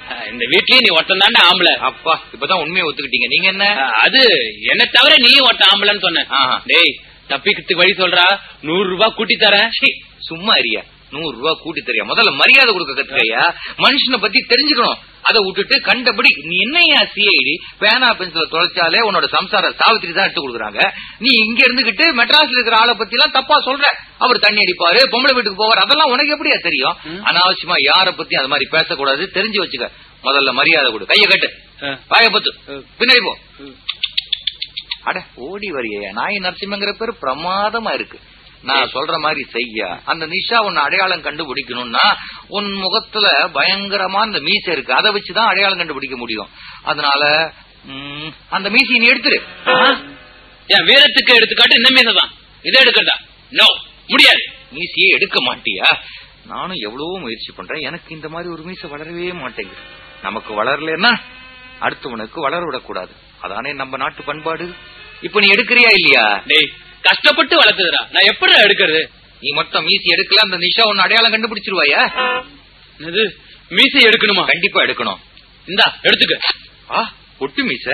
அஹ், இந்த வீட்லயே நீ ஒருத்தன் தாண்டா ஆம்பளை அப்பா இப்பதான் உண்மையை ஒத்துக்கிட்டீங்க நீங்க என்ன அஹ், அது என்ன தவிர நீயும் ஒருத்தன் ஆம்பளைன்னு சொன்னேன் ஆஹா. டேய் தப்பிக்கிறதுக்கு வழி சொல்றா நூறு ரூபாய் கூட்டி தரேன் சீ, சும்மா அறியா நூறு ரூபாய் கூட்டி தெரியா முதல்ல மரியாதை கொடுக்க கத்துக்கையா மனுஷனை பத்தி தெரிஞ்சுக்கணும் அதை விட்டுட்டு கண்டபடி நீ என்னையா சிஐடி பேனா பென்சில தொலைச்சாலே உன்னோட சம்சார சாவித்திரி தான் எடுத்து கொடுக்குறாங்க நீ இங்க இருந்துகிட்டு மெட்ராஸ்ல இருக்கிற ஆளை பத்தி எல்லாம் தப்பா சொல்ற அவர் தண்ணி அடிப்பாரு பொம்பளை வீட்டுக்கு போவார் அதெல்லாம் உனக்கு எப்படியா தெரியும் அனாவசியமா யார பத்தி அது மாதிரி பேசக்கூடாது தெரிஞ்சு வச்சுக்க முதல்ல மரியாதை கொடு கைய கட்டு அஹ். பாய பத்து பின்னாடி போ அட ஓடி வரியா நாய் நரசிம்மங்கிற பேரு பிரமாதமா இருக்கு நான் சொல்ற மாதிரி செய்ய அந்த நிஷா உன்னை அடையாளம் கண்டுபிடிக்கணும்னா உன் முகத்துல பயங்கரமா அந்த மீசை இருக்கு அதை வச்சுதான் அடையாளம் கண்டுபிடிக்க முடியும் அதனால ம், அந்த மீசையை நீ எடுத்துரு ஆ? என் வீரத்துக்கு எடுத்துக்காட்டு இந்த மீசை தான் இதை எடுக்கிறதா நோ முடியாது மீசையை எடுக்க மாட்டியா நானும் எவ்வளவோ முயற்சி பண்றேன் எனக்கு இந்த மாதிரி ஒரு மீசை வளரவே மாட்டேங்குது நமக்கு வளரலன்னா அடுத்தவனுக்கு வளர விடக்கூடாது அதானே நம்ம நாட்டு பண்பாடு இப்ப நீ எடுக்கிறியா இல்லையா டேய் கஷ்டப்பட்டு வளர்த்துதுடா நான் எப்படி எடுக்கிறது நீ மொத்தம் மீசி எடுக்கல அந்த நிஷா உன்னை அடையாளம் கண்டுபிடிச்சிருவாயா இது மீசை எடுக்கணுமா கண்டிப்பா எடுக்கணும் இந்தா எடுத்துக்க ஆ பொட்டு மீச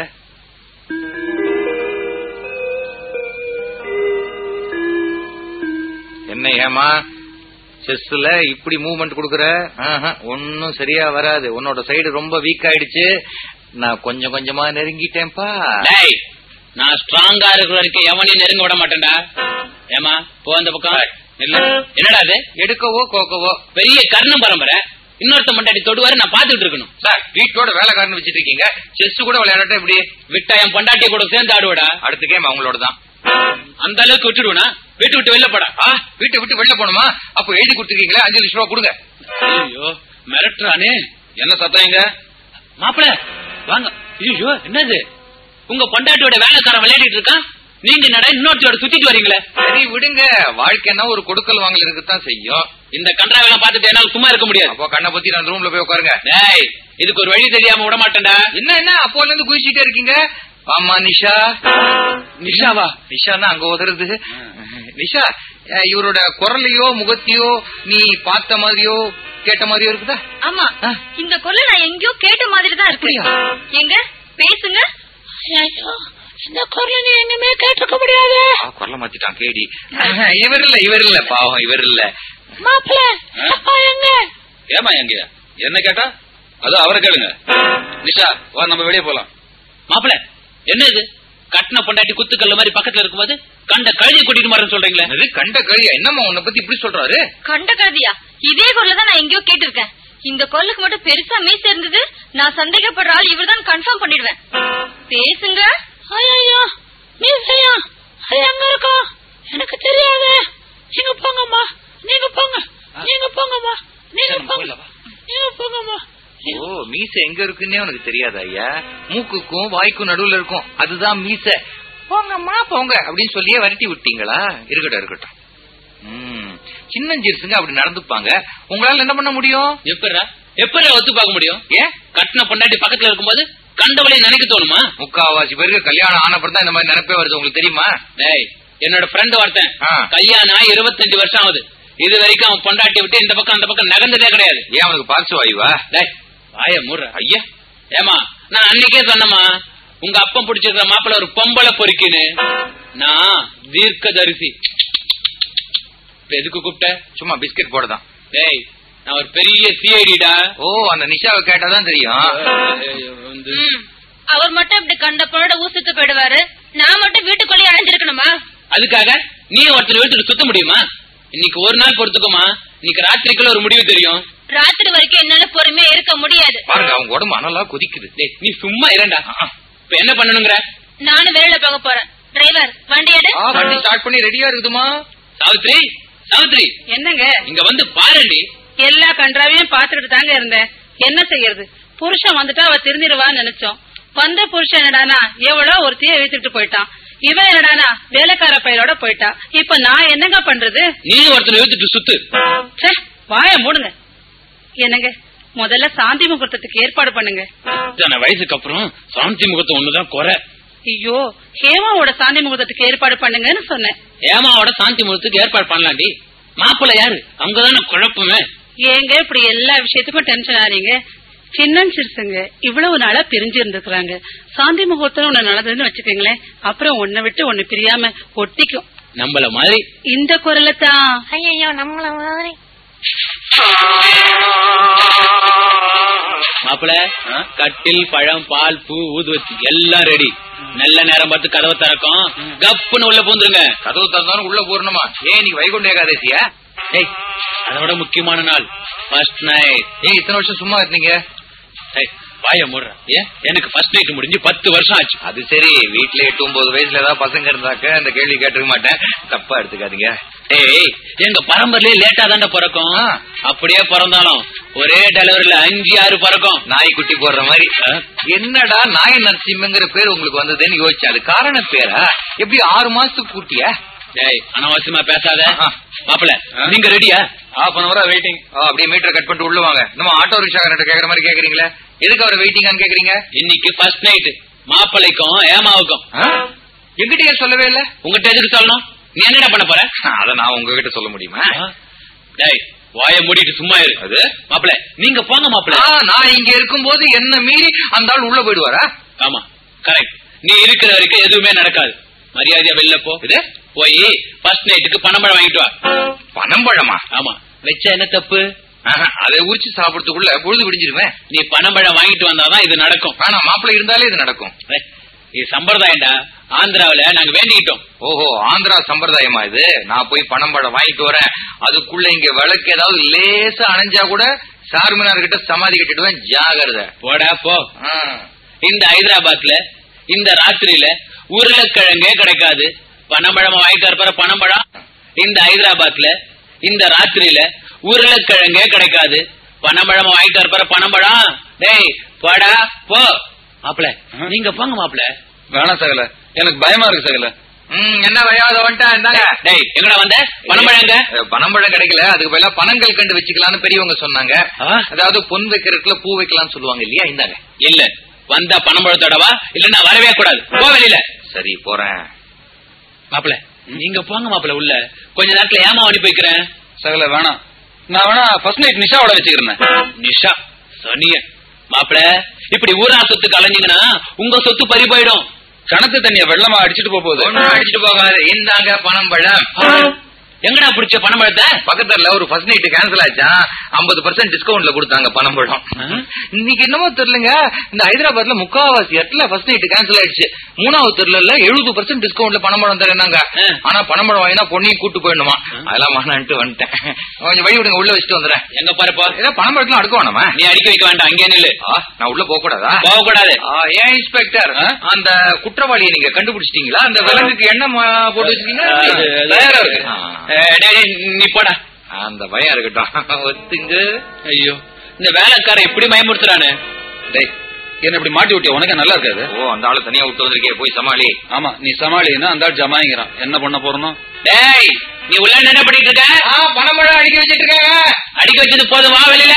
என்ன ஏமா செஸ்ல இப்படி மூவ்மெண்ட் குடுக்கற ஒன்னும் சரியா வராது உன்னோட சைடு ரொம்ப வீக் ஆயிடுச்சு நான் கொஞ்சம் கொஞ்சமா நெருங்கிட்டேன்ப்பா டேய் நான் ஸ்ட்ராங்கா இருக்கிற வரைக்கும் எவனையும் நெருங்க விட மாட்டேன்டா ஏமா போ அந்த பக்கம் இல்ல என்னடா அது எடுக்கவோ கோக்கவோ பெரிய கர்ணம் பரம்பரை இன்னொருத்த மண்டாடி தொடுவாரு நான் பாத்துட்டு இருக்கணும் சார் வீட்டோட வேலைக்காரன் வச்சிட்டு இருக்கீங்க செஸ் கூட விளையாடட்டும் இப்படி விட்டா என் பொண்டாட்டிய கூட சேர்ந்து ஆடுவடா அடுத்த கேம் அவங்களோட தான் அந்த அளவுக்கு விட்டுடுவனா வீட்டு விட்டு வெளில போடா ஆ வீட்டை விட்டு வெளில போகணுமா அப்போ எழுதி கொடுத்துருக்கீங்களே அஞ்சு லட்சம் ரூபா கொடுங்க ஐயோ மிரட்டுறானே என்ன சத்தம் இங்க மாப்பிள வாங்க ஐயோ என்னது உங்க பொண்டாட்டியோட வேலைக்காரன் விளையாடிட்டு இருக்கான் நீங்க என்னடா இன்னொருத்தோட சுத்திட்டு வரீங்களே சரி விடுங்க வாழ்க்கைன்னா ஒரு கொடுக்கல் வாங்கல் இருக்கத்தான் செய்யும் இந்த கன்றாவெல்லாம் பார்த்துட்டு என்னால சும்மா இருக்க முடியாது அப்போ கண்ணை பத்தி நான் ரூம்ல போய் உட்காருங்க டேய் இதுக்கு ஒரு வழி தெரியாம விட மாட்டேன்டா என்ன என்ன அப்போல இருந்து குதிச்சுட்டே இருக்கீங்க ஆமா நிஷா நிஷாவா நிஷான்னா அங்க உதறது நிஷா அஹ், இவரோட குரலையோ முகத்தையோ நீ பார்த்த மாதிரியோ கேட்ட மாதிரியோ இருக்குதா ஆமா ஆ. இந்த குரல் நான் எங்கேயோ கேட்ட மாதிரி தான் இருக்கு அப்படியா? எங்க பேசுங்க இந்த குரல் நீ எங்குமே கேட்டிருக்க முடியாது ஆ, குரலை மாத்திட்டான் கேடி அஹ், இவர் இல்ல இவர் இல்ல பாவம் இவர் இல்ல மாப்பிள்ள அப்பா எங்க ஏமா எங்க என்ன கேட்டா அது அவரை கேளுங்க நிஷா வா நம்ம வெளியே போலாம் மாப்பிள என்ன இது கட்டின பொண்டாட்டி குத்துக்கல்ல மாதிரி பக்கத்துல இருக்கும்போது கண்ட கழுதி கூட்டிட்டு மாறேன்னு சொல்றீங்களே அது கண்ட கழியா என்னம்மா உன்னை பத்தி இப்படி சொல்றாரு கண்ட கழுதியா இதே குரல தான் நான் எங்கேயோ கேட்டிருக்கேன் இந்த குரலுக்கு மட்டும் பெருசா மீச இருந்தது நான் சந்தேகப்படுற ஆள் இவர்தான் கன்ஃபார்ம் பண்ணிடுவேன் பேசுங்க ஐயோ மீசையா அது எங்க இருக்கும் எனக்கு தெரியாது நீங்க போங்கம்மா நீங்க போங்க நீங்க போங்கம்மா நீங்க போங்க நீங்க போங்கம்மா ஓ மீசை எங்க இருக்குன்னே உனக்கு தெரியாதா ஐயா மூக்குக்கும் வாய்க்கும் நடுவுல இருக்கும் அதுதான் மீசை போங்கம்மா போங்க அப்படின்னு சொல்லியே விரட்டி விட்டீங்களா இருக்கட்டும் இருக்கட்டும் ம், சின்னஞ்சிறுசுங்க அப்படி நடந்துப்பாங்க உங்களால என்ன பண்ண முடியும் எப்படா எப்படா ஒத்து பார்க்க முடியும் ஏன் கட்டின பொண்டாட்டி பக்கத்துல இருக்கும்போது கண்டவளையும் நினைக்க தோணுமா முக்காவாசி பேருக்கு கல்யாணம் ஆனப்பறம் தான் இந்த மாதிரி நினைப்பே வருது உங்களுக்கு தெரியுமா டேய் என்னோட ஃப்ரெண்ட் ஒருத்தன் ஆ. கல்யாணம் ஆகி இருபத்தஞ்சு வருஷம் ஆகுது இது வரைக்கும் அவன் பொண்டாட்டி விட்டு இந்த பக்கம் அந்த பக்கம் நகர்ந்ததே கிடையாது ஏன் அவனுக்கு பார்சு வாயுவா டேய் வாய மூடுற ஐயா ஏமா நான் அன்னைக்கே சொன்னமா உங்க அப்பம் பிடிச்சிருக்கிற மாப்பிள்ள ஒரு பொம்பளை பொறுக்கின்னு நான் தீர்க்கதரிசி இப்ப எதுக்கு கூப்பிட்ட சும்மா பிஸ்கட் போடதான் டேய் நான் ஒரு பெரிய சிஐடிடா ஓ அந்த நிஷாவை கேட்டாதான் தெரியும் வந்து ம். அவர் மட்டும் இப்படி கண்ட பொண்ணோட ஊசுக்கு போயிடுவாரு நான் மட்டும் வீட்டுக்குள்ளேயே அடைஞ்சிருக்கணுமா அதுக்காக நீ ஒருத்தர் வீட்டுக்கு சுத்த முடியுமா இன்னைக்கு ஒரு நாள் பொறுத்துக்குமா இன்னைக்கு ராத்திரிக்குள்ள ஒரு முடிவு தெரியும் ராத்திரி வரைக்கும் என்னால பொறுமையா இருக்க முடியாது பாருங்க அவங்க உடம்பு அனலா கொதிக்குது டேய் நீ சும்மா இரண்டா இப்ப என்ன பண்ணணுங்கிற நானும் வெளியில போக போறேன் டிரைவர் வண்டி எடு ஆ, வண்டி ஸ்டார்ட் பண்ணி ரெடியா இருக்குதுமா சாவித்ரி சாவித்ரி என்னங்க இங்க வந்து பாருடி எல்லா கன்றாவையும் பாத்துக்கிட்டு தாங்க இருந்தேன் என்ன செய்யறது புருஷன் வந்துட்டா அவ திருந்திருவான்னு நினைச்சோம் வந்த புருஷன் என்னடானா எவ்வளோ ஒரு தீய வைத்துட்டு போயிட்டான் இவன் என்னடானா வேலைக்கார பையலோட போயிட்டா இப்ப நான் என்னங்க பண்றது நீ ஒருத்தர் இழுத்துட்டு சுத்து ச்சே, வாய மூடுங்க என்னங்க முதல்ல சாந்தி முகூர்த்தத்துக்கு ஏற்பாடு பண்ணுங்க இத்தனை வயசுக்கு அப்புறம் சாந்தி முகத்தை ஒண்ணுதான் குறை ஐயோ ஹேமாவோட சாந்தி முகூர்த்தத்துக்கு ஏற்பாடு பண்ணுங்கன்னு சொன்னேன் ஏமாவோட சாந்தி முகத்துக்கு ஏற்பாடு பண்ணலாண்டி மாப்பிள்ள யாரு அங்கதானே குழப்பமே ஏங்க இப்படி எல்லா விஷயத்துக்கும் டென்ஷன் ஆறீங்க சின்னன் சிறுசுங்க இவ்வளவு நாளா பிரிஞ்சு இருந்துக்கிறாங்க சாந்தி முகூர்த்தம் ஒண்ணு நடந்ததுன்னு வச்சுக்கோங்களேன் அப்புறம் ஒன்ன விட்டு ஒண்ணு பிரியாம ஒட்டிக்கும் நம்மள மாதிரி இந்த குரலை தான் ஐயோ நம்மள மாதிரி மாப்பிள கட்டில் பழம் பால் பூ ஊதுவத்தி எல்லாம் ரெடி நல்ல நேரம் பார்த்து கதவை திறக்கும் கப்புன்னு உள்ள பூந்துருங்க கதவு தந்தாலும் உள்ள போறணுமா ஏன் இன்னைக்கு வைகுண்ட ஏகாதசியா ஏய் அதோட முக்கியமான நாள் ஃபர்ஸ்ட் நைட் ஏன் இத்தனை வருஷம் சும்மா இருந்தீங்க ஏய் வாய மூடுற ஏன் எனக்கு ஃபர்ஸ்ட் நைட் முடிஞ்சு பத்து வருஷம் ஆச்சு அது சரி வீட்டுல எட்டு ஒன்பது வயசுல ஏதாவது பசங்க இருந்தாக்க அந்த கேள்வி கேட்டிருக்க மாட்டேன் தப்பா எடுத்துக்காதீங்க ஏய் எங்க பரம்பரையிலே லேட்டா தாண்டா பிறக்கும் ஆ. அப்படியே பிறந்தாலும் ஒரே டெலிவரியில அஞ்சு ஆறு பிறக்கும் நாய் குட்டி போடுற மாதிரி என்னடா நாய் நரசிம்மங்கிற பேர் உங்களுக்கு வந்ததுன்னு யோசிச்சு அது காரண பேரா எப்படி ஆறு மாசத்துக்கு குட்டியா ஏய் அனாவசியமா பேசாத ஆ. மாப்பிள நீங்க ரெடியா ஹாஃப் அன் அவரா வெயிட்டிங் அப்படியே மீட்டர் கட் பண்ணிட்டு உள்ள வாங்க நம்ம ஆட்டோ ரிக்ஷா கேக்குற மாதிரி கேக்குறீங்களே எதுக்கு அவரை வெயிட்டிங்கான்னு கேக்குறீங்க இன்னைக்கு ஃபர்ஸ்ட் நைட் மாப்பிளைக்கும் ஏமாவுக்கும் ஆ? என்கிட்ட ஏன் சொல்லவே இல்ல உங்ககிட்ட எதுக்கு சொல்லணும் நீ என்னடா பண்ண போற அத நான் உங்ககிட்ட சொல்ல முடியுமா டேய் வாய மூடிட்டு சும்மா இரு அது மாப்பிள நீங்க போங்க மாப்பிள ஆ, நான் இங்க இருக்கும்போது என்ன மீறி அந்த ஆள் உள்ள போயிடுவாரா ஆமா கரெக்ட் நீ இருக்கிற வரைக்கும் எதுவுமே நடக்காது மரியாதையா வெளில போ இது போய் ஃபர்ஸ்ட் நைட்டுக்கு பணம்பழம் வாங்கிட்டு வா பனம்பழமா ஆமா வச்சா என்ன தப்பு ஆஹா, அதை உரிச்சு சாப்பிடறதுக்குள்ள பொழுது விடிஞ்சிருவேன் நீ பணம்பழம் வாங்கிட்டு வந்தாதான் இது நடக்கும் ஆனா மாப்பிள்ளை இருந்தாலே இது நடக்கும் ஏய், இது சம்பிரதாயம்டா ஆந்திராவுல நாங்க வேண்டிக்கிட்டோம் ஓஹோ ஆந்திரா சம்பிரதாயமா இது நான் போய் பனம்பழம் வாங்கிட்டு வரேன் அதுக்குள்ள இங்க விளக்கு ஏதாவது லேசா அணைஞ்சா கூட சார்மினார் கிட்ட சமாதி கட்டிடுவேன் ஜாகிரதை போடா போ ஆ. இந்த ஹைதராபாத்ல இந்த ராத்திரியில உருளைக்கிழங்கே கிடைக்காது பனம்பழம் வாங்கிட்டு வரப்பற பனம்பழம் இந்த ஹைதராபாத்ல இந்த ராத்திரியில உருளைக்கிழங்கே கிடைக்காது பனம்பழம் வாங்கிட்டு வரப்பற பனம்பழம் டேய் போடா போ மாப்பிள நீங்க போங்க மாப்பிள வேணாம் சகல எனக்கு பயமா இருக்கு சகல ம், என்ன வயாத வந்துட்டா இந்தாங்க டேய் எங்கடா வந்த பனம்பழம் எங்க அஹ், பனம்பழம் கிடைக்கல அதுக்கு பதிலா பனங்கள் கண்டு வச்சுக்கலாம்னு பெரியவங்க சொன்னாங்க ஆ? அதாவது பொன் வைக்கிறதுக்குள்ள பூ வைக்கலாம்னு சொல்லுவாங்க இல்லையா இந்தாங்க இல்ல வந்தா பனம்பழத்தோட வா இல்ல நான் வரவே கூடாது போ வெளியில சரி போறேன் மாப்பிள நீங்க போங்க மாப்பிள உள்ள கொஞ்ச நேரத்துல ஏமா அனுப்பி வைக்கிறேன் சகல வேணாம் நான் வேணா ஃபர்ஸ்ட் நைட் நிஷாவோட வச்சுக்கிறேன் நிஷா சனிய மாப்பிள இப்படி ஊரா சொத்துக்கு அலைஞ்சீங்கன்னா உங்க சொத்து பறி போயிடும் கணத்து தண்ணிய வெள்ளமா அடிச்சிட்டு போக போகுது ஒண்ணும் அடிச்சிட்டு போகாது இந்தாங்க பனம்பழம் எங்கடா பிடிச்ச பணம்பழத்தை பக்கத்துல ஒரு ஃபர்ஸ்ட் நைட் கேன்சல் ஆச்சான் ஐம்பது பர்சன்ட் டிஸ்கவுண்ட்ல கொடுத்தாங்க பனம்பழம் இன்னைக்கு என்னமோ தெரியலங்க இந்த ஹைதராபாத்ல முக்காவாசி இடத்துல ஃபர்ஸ்ட் நைட் கேன்சல் ஆயிடுச்சு மூணாவது தெருல எழுபது பர்சன்ட் டிஸ்கவுண்ட்ல பனம்பழம் தரேனாங்க ஆ. ஆனா பனம்பழம் வாங்கினா பொண்ணையும் கூட்டு போயிடணுமா அதெல்லாம் வேணான்ட்டு வந்துட்டேன் கொஞ்சம் வழி விடுங்க உள்ள வச்சுட்டு வந்துடுறேன் எங்க பாருப்போ ஏதோ பனம்பழத்துல அடுக்க வேணாமா நீ அடிக்க வைக்க வேண்டாம் அங்கே நில்லு ஆ, நான் உள்ள போக கூடாதா போக கூடாது ஆ, ஏன் இன்ஸ்பெக்டர் ஆ? அந்த குற்றவாளியை நீங்க கண்டுபிடிச்சிட்டீங்களா அந்த விலங்குக்கு எண்ணெய் மா- போட்டு வச்சிருக்கீங்களா அது- அது- தயாரா இருக்கு ஆ, டேய், டேய், நீ போடா அந்த பயம் இருக்கட்டும் ஒத்துங்க ஐயோ இந்த வேலைக்காரன் இப்படி பயமுறுத்துறானு டேய் என்ன இப்படி மாட்டி விட்டிய உனக்கு நல்லா இருக்காது ஓ அந்த ஆளு தனியா விட்டு வந்திருக்கே போய் சமாளி ஆமா நீ சமாளினா அந்த ஆள் ஜமாயிங்கிறான் என்ன பண்ண போறணும் டேய் நீ உள்ள என்ன பண்ணிட்டு இருக்க பணமழை அடிக்க வச்சிட்டு இருக்காங்க அடிக்க வச்சது போதும் வா வெளியில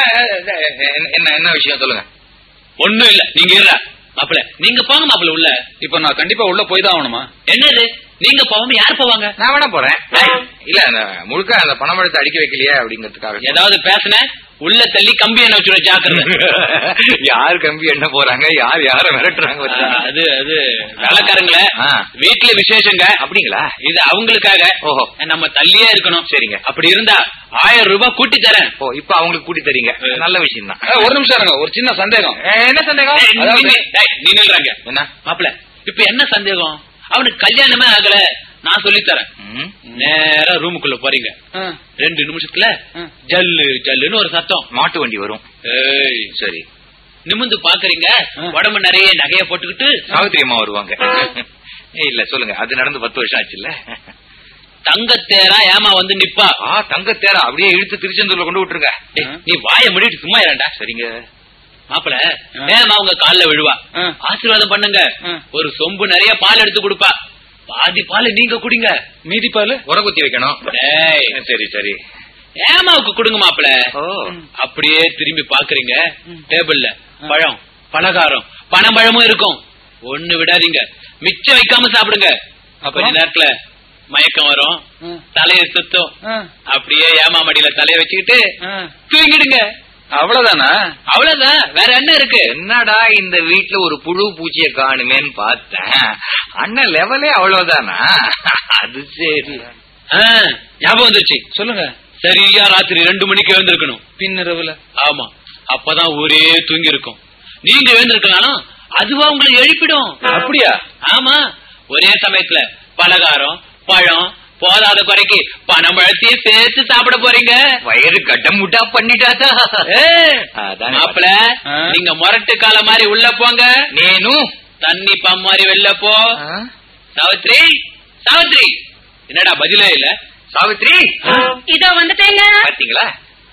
என்ன என்ன விஷயம் சொல்லுங்க ஒண்ணும் இல்ல நீங்க இருற மாப்பிள நீங்க போங்க மாப்பிள உள்ள இப்ப நான் கண்டிப்பா உள்ள போய் தான் ஆகணுமா என்னது நீங்க போகாம யார் போவாங்க நான் வேணா போறேன் இல்ல அந்த முழுக்க அந்த பணமழத்தை அடிக்க வைக்கலையே அப்படிங்கிறதுக்காக ஏதாவது பேசுன உள்ள தள்ளி கம்பி என்ன வச்சுரு ஜாக்கிரதை யார் கம்பி என்ன போறாங்க யார் யார மிரட்டுறாங்க ஆ, பாத்தீங்களா? அது அது வேலைக்காரங்கள ஆ. வீட்டுல விசேஷங்க அப்படிங்களா இது அவங்களுக்காக ஓஹோ. நம்ம தள்ளியே இருக்கணும் சரிங்க. அப்படி இருந்தா ஆயிரம் ரூபாய் கூட்டி தரேன் ஓ இப்ப அவங்களுக்கு கூட்டி தரீங்க நல்ல விஷயம் தான் ஏய், ஒரு நிமிஷம் இருங்க ஒரு சின்ன சந்தேகம் என்ன சந்தேகம் ஏய், நீ- அதாவது- நீ- டேய், நீ நில்றாங்க என்ன மாப்பிள இப்ப என்ன சந்தேகம் அவனுக்கு கல்யாணமே ஆகல நான் சொல்லி தரேன் ம்? நேரா ரூமுக்குள்ள போறீங்க ஆ, ரெண்டு நிமிஷத்துல ஆ. ஜல்லு ஜல்லுன்னு ஒரு சத்தம் மாட்டு வண்டி வரும் ஏய் சரி நிமிந்து பாக்குறீங்க ஆ. உடம்பு நிறைய நகைய போட்டுக்கிட்டு சாவித்திரி அம்மா வருவாங்க ஏய், இல்ல சொல்லுங்க அது நடந்து பத்து வருஷம் ஆச்சுல்ல தங்கத்தேரா ஏமா வந்து நிப்பா ஆ தங்கத்தேரா அப்படியே இழுத்து திருச்செந்தூர்ல கொண்டு விட்டுருங்க ஏய், நீ வாய முடிட்டு சும்மா இரண்டா சரிங்க மாப்பிள ஏமா உங்க கால்ல விழுவா ஆ. ஆசீர்வாதம் பண்ணுங்க ஆ. ஒரு சொம்பு நிறைய பால் எடுத்து கொடுப்பா பாதி பால் நீங்க குடிங்க மீதி பால் உர குத்தி வைக்கணும் டேய் சரி சரி ஏமாவுக்கு கொடுங்க மாப்பிள ஓ அப்படியே திரும்பி பாக்குறீங்க டேபிள்ல பழம் பலகாரம் பனம்பழமும் இருக்கும் ஒண்ணு விடாதீங்க மிச்சம் வைக்காம சாப்பிடுங்க அப்புறம்? கொஞ்ச நேரத்துல மயக்கம் வரும் ஆ. தலைய சுத்தம் ஆ, அப்படியே ஏமா மடியில தலைய வச்சுக்கிட்டு ஆ. தூங்கிடுங்க அவ்வளவுதானா அவ்வளவுதான் வேற என்ன இருக்கு என்னடா இந்த வீட்ல ஒரு புழு பூச்சிய காணுமேன்னு பார்த்தேன் அண்ணன் லெவலே அவ்வளவுதானா அது சரி ஆ, ஞாபகம் வந்துருச்சு சொல்லுங்க சரியா ராத்திரி ரெண்டு மணிக்கு எழுந்திருக்கணும் பின்னிரவுல ஆமா அப்பதான் ஊரே தூங்கி இருக்கும் நீங்க எழுந்திருக்கலாம் அதுவா உங்களை எழுப்பிடும் அப்படியா ஆமா ஒரே சமயத்துல பலகாரம் பழம் போதாத குறைக்கு பணம் பழத்தையும் சேர்த்து சாப்பிட போறீங்க வயிறு கட்டமுட்டா பண்ணிட்டாதா அதானே மாப்பிள ஆ. நீங்க முரட்டு கால மாதிரி உள்ள போங்க நேனு தண்ணி பம் மாதிரி வெளில போ ஆ? சாவித்ரி சாவித்ரி என்னடா பதிலே இல்ல சாவித்ரி இதோ வந்துட்டேங்க பாத்தீங்களா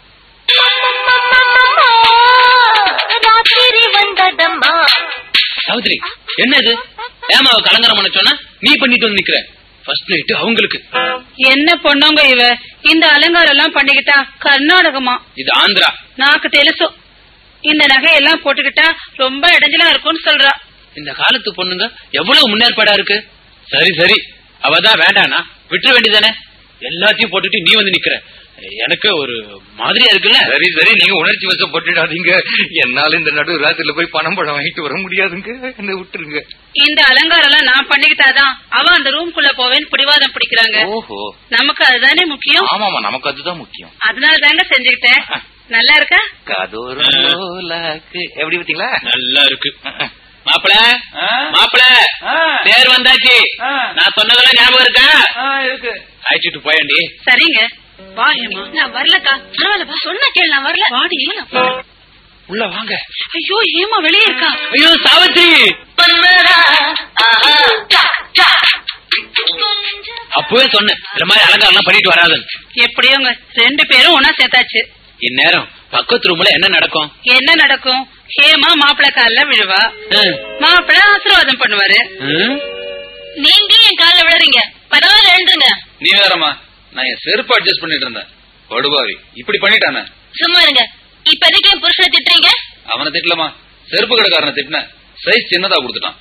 ராத்திரி வந்ததம்மா சாவித்ரி என்ன இது ஏமாவ கலங்கரம் பண்ண சொன்னா நீ பண்ணிட்டு வந்து நிக்கிற ஃபர்ஸ்ட் நைட் அவங்களுக்கு என்ன பொண்ணுங்க இவ இந்த அலங்காரம் எல்லாம் பண்ணிக்கிட்டா கர்நாடகமா இது ஆந்திரா நாக்கு தெலுசு இந்த நகையெல்லாம் போட்டுக்கிட்டா ரொம்ப இடைஞ்சலா இருக்கும்னு சொல்றா இந்த காலத்து பொண்ணுங்க எவ்வளவு முன்னேற்பாடா இருக்கு சரி சரி அவதான் வேண்டானா விட்டுற வேண்டியதானே எல்லாத்தையும் போட்டுட்டு நீ வந்து நிக்கிற எனக்கு ஒரு மாதிரியா இருக்குல்ல சரி சரி நீங்க உணர்ச்சி வசப்பட்டுடாதீங்க என்னால இந்த நடு ராத்திரில போய் பணம் பழம் வாங்கிட்டு வர முடியாதுங்க என்ன விட்டுருங்க இந்த அலங்காரம் எல்லாம் நான் பண்ணிக்கிட்டாதான் அவ அந்த ரூம்குள்ள போவேன்னு பிடிவாதம் பிடிக்கிறாங்க ஓஹோ நமக்கு அதுதானே முக்கியம் ஆமாமா நமக்கு அதுதான் முக்கியம் அதனால தாங்க செஞ்சுக்கிட்டேன் நல்லா இருக்கா கதோரு லோலாக்கு. எப்படி பாத்தீங்களா நல்லா இருக்கு மாப்பிள ஆ? மாப்பிள ஆ. பேர் வந்தாச்சு ஆ. நான் சொன்னதெல்லாம் ஞாபகம் இருக்கா ஆ, இருக்கு அழைச்சிட்டு போயண்டி சரிங்க வா ஹேமா நான் வரலக்கா பரவாயில்லப்பா சொன்னா கேளு நான் வரல வாடி உள்ள வாங்க ஐயோ ஹேமா வெளியே இருக்கா ஐயோ சாவித்ரி அப்பவே சொன்னேன் இந்த மாதிரி அலங்காரம் பண்ணிட்டு வராதுன்னு எப்படியோங்க ரெண்டு பேரும் ஒன்னா சேர்த்தாச்சு இந்நேரம் பக்கத்து ரூம்ல என்ன நடக்கும் என்ன நடக்கும் ஹேமா மாப்பிள கால்ல விழுவா ம். மாப்பிள ஆசீர்வாதம் பண்ணுவாரு ம்? நீங்க என் கால்ல விழுறீங்க பரவாயில்ல எழுந்துங்க நீ வேறம்மா நான் என் செருப்பு அட்ஜஸ்ட் பண்ணிட்டு இருந்தேன் படுபாவி இப்படி பண்ணிட்டானே சும்மா இருங்க இப்போதைக்கு என் புருஷனை திட்டுறீங்க அவனை திட்டலமா செருப்பு கடைக்காரனை திட்டின சைஸ் சின்னதா கொடுத்துட்டான்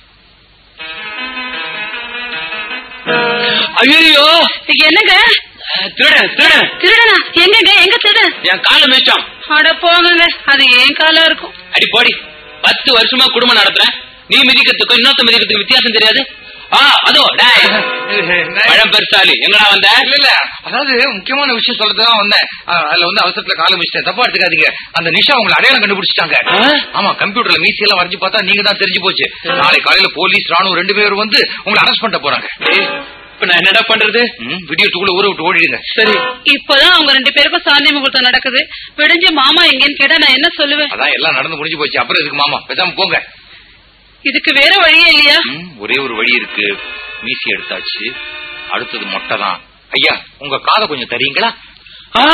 ஐயோ என்னங்க திருடன் திருடன் திருடனா எங்கங்க எங்க திருடன் என் காலை மிச்சம் அட போங்கங்க அது ஏன் காலம் இருக்கும் அடி போடி பத்து வருஷமா குடும்பம் நடத்துறேன் நீ மிதிக்கிறதுக்கும் இன்னொருத்த மிதிக்கிறதுக்கு வித்தியாசம் தெரியாது ஆ அதோ டேய் பழம் பெருசாலி எங்கடா வந்த இல்ல இல்ல அதாவது முக்கியமான விஷயம் சொல்றதுதான் வந்தேன் ஆ, அதுல வந்து அவசரத்துல காலம் வச்சிட்டேன் தப்பா எடுத்துக்காதீங்க அந்த நிஷா உங்களை அடையாளம் கண்டுபிடிச்சிட்டாங்க ஆ? ஆமா கம்ப்யூட்டர்ல மீசி எல்லாம் வரைஞ்சு பார்த்தா நீங்க தான் தெரிஞ்சு போச்சு நாளை காலையில போலீஸ் ராணுவம் ரெண்டு பேரும் வந்து உங்களை அரெஸ்ட் பண்ணிட்டு போறாங்க ஏய், இப்ப நான் என்னடா பண்றது ம், விடியறதுக்குள்ள ஊரை விட்டு ஓடிடுங்க சரி இப்பதான் அவங்க ரெண்டு பேருக்கும் சாந்தி முகூர்த்தம் நடக்குது விடிஞ்சு மாமா எங்கன்னு கேட்டா நான் என்ன சொல்லுவேன் அதான் எல்லாம் நடந்து முடிஞ்சு போச்சு அப்புறம் இதுக்கு மாமா பேசாம போங்க இதுக்கு வேற வழியே இல்லையா ம், ஒரே ஒரு வழி இருக்கு மீசி எடுத்தாச்சு அடுத்தது மொட்டை தான் ஐயா உங்க காதை கொஞ்சம் தரீங்களா ஆ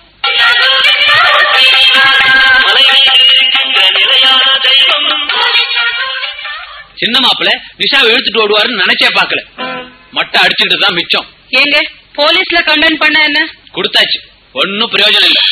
சின்ன மாப்பிள நிஷாவை இழுத்துட்டு ஓடுவாருன்னு நினைச்சே பாக்கல மட்டை அடிச்சுட்டு தான் மிச்சம் ஏங்க போலீஸ்ல கம்ப்ளைண்ட் பண்ண என்ன கொடுத்தாச்சு ஒன்னும் பிரயோஜனம் இல்ல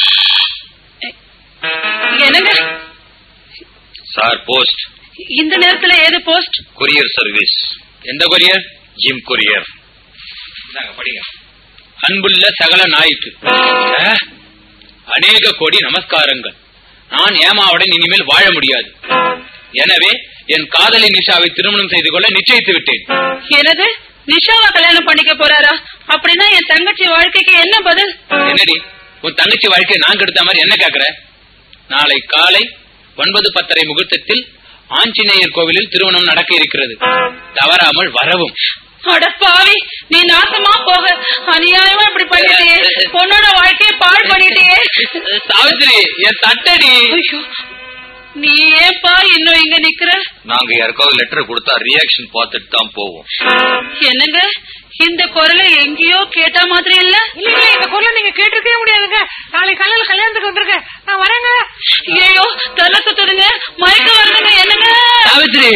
என்னங்க சார் போஸ்ட் இந்த நேரத்துல ஏது போஸ்ட் கொரியர் சர்வீஸ் எந்த கொரியர் ஜிம் கொரியர் படிங்க அன்புள்ள சகல நாய்க்கு ஆ, அநேக கோடி நமஸ்காரங்கள் நான் ஏமாவுடன் இனிமேல் வாழ முடியாது எனவே என் காதலி நிஷாவை திருமணம் செய்து கொள்ள நிச்சயித்து விட்டேன் என்னது நிஷாவா கல்யாணம் பண்ணிக்க போறாரா அப்படின்னா என் தங்கச்சி வாழ்க்கைக்கு என்ன பதில் என்னடி உன் தங்கச்சி வாழ்க்கையை நான் கெடுத்த மாதிரி என்ன கேக்குற நாளை காலை ஒன்பது பத்தரை முகூர்த்தத்தில் ஆஞ்சநேயர் கோவிலில் திருமணம் நடக்க இருக்கிறது தவறாமல் வரவும் அட பாவி நீ நாசமா போக அநியாயமா இப்படி பண்ணிட்டியே பொண்ணோட வாழ்க்கையை பாழ் பண்ணிட்டியே சாவித்திரி என் தட்டடி ஐயோ, நீ ஏன்பா இன்னும் இங்க நிக்கிற நாங்க யாருக்காவது லெட்டர் கொடுத்தா ரியாக்ஷன் பார்த்துட்டு தான் போவோம் என்னங்க இந்த குரலை எங்கேயோ கேட்ட மாதிரி இல்ல இல்ல இல்ல இந்த குரலை நீங்க கேட்டிருக்கவே முடியாதுங்க நாளை காலையில கல்யாணத்துக்கு வந்திருக்கேன் நான் வரேங்க ஐயோ தலை சுத்துதுங்க மயக்க வருதுங்க என்னங்க சாவித்திரி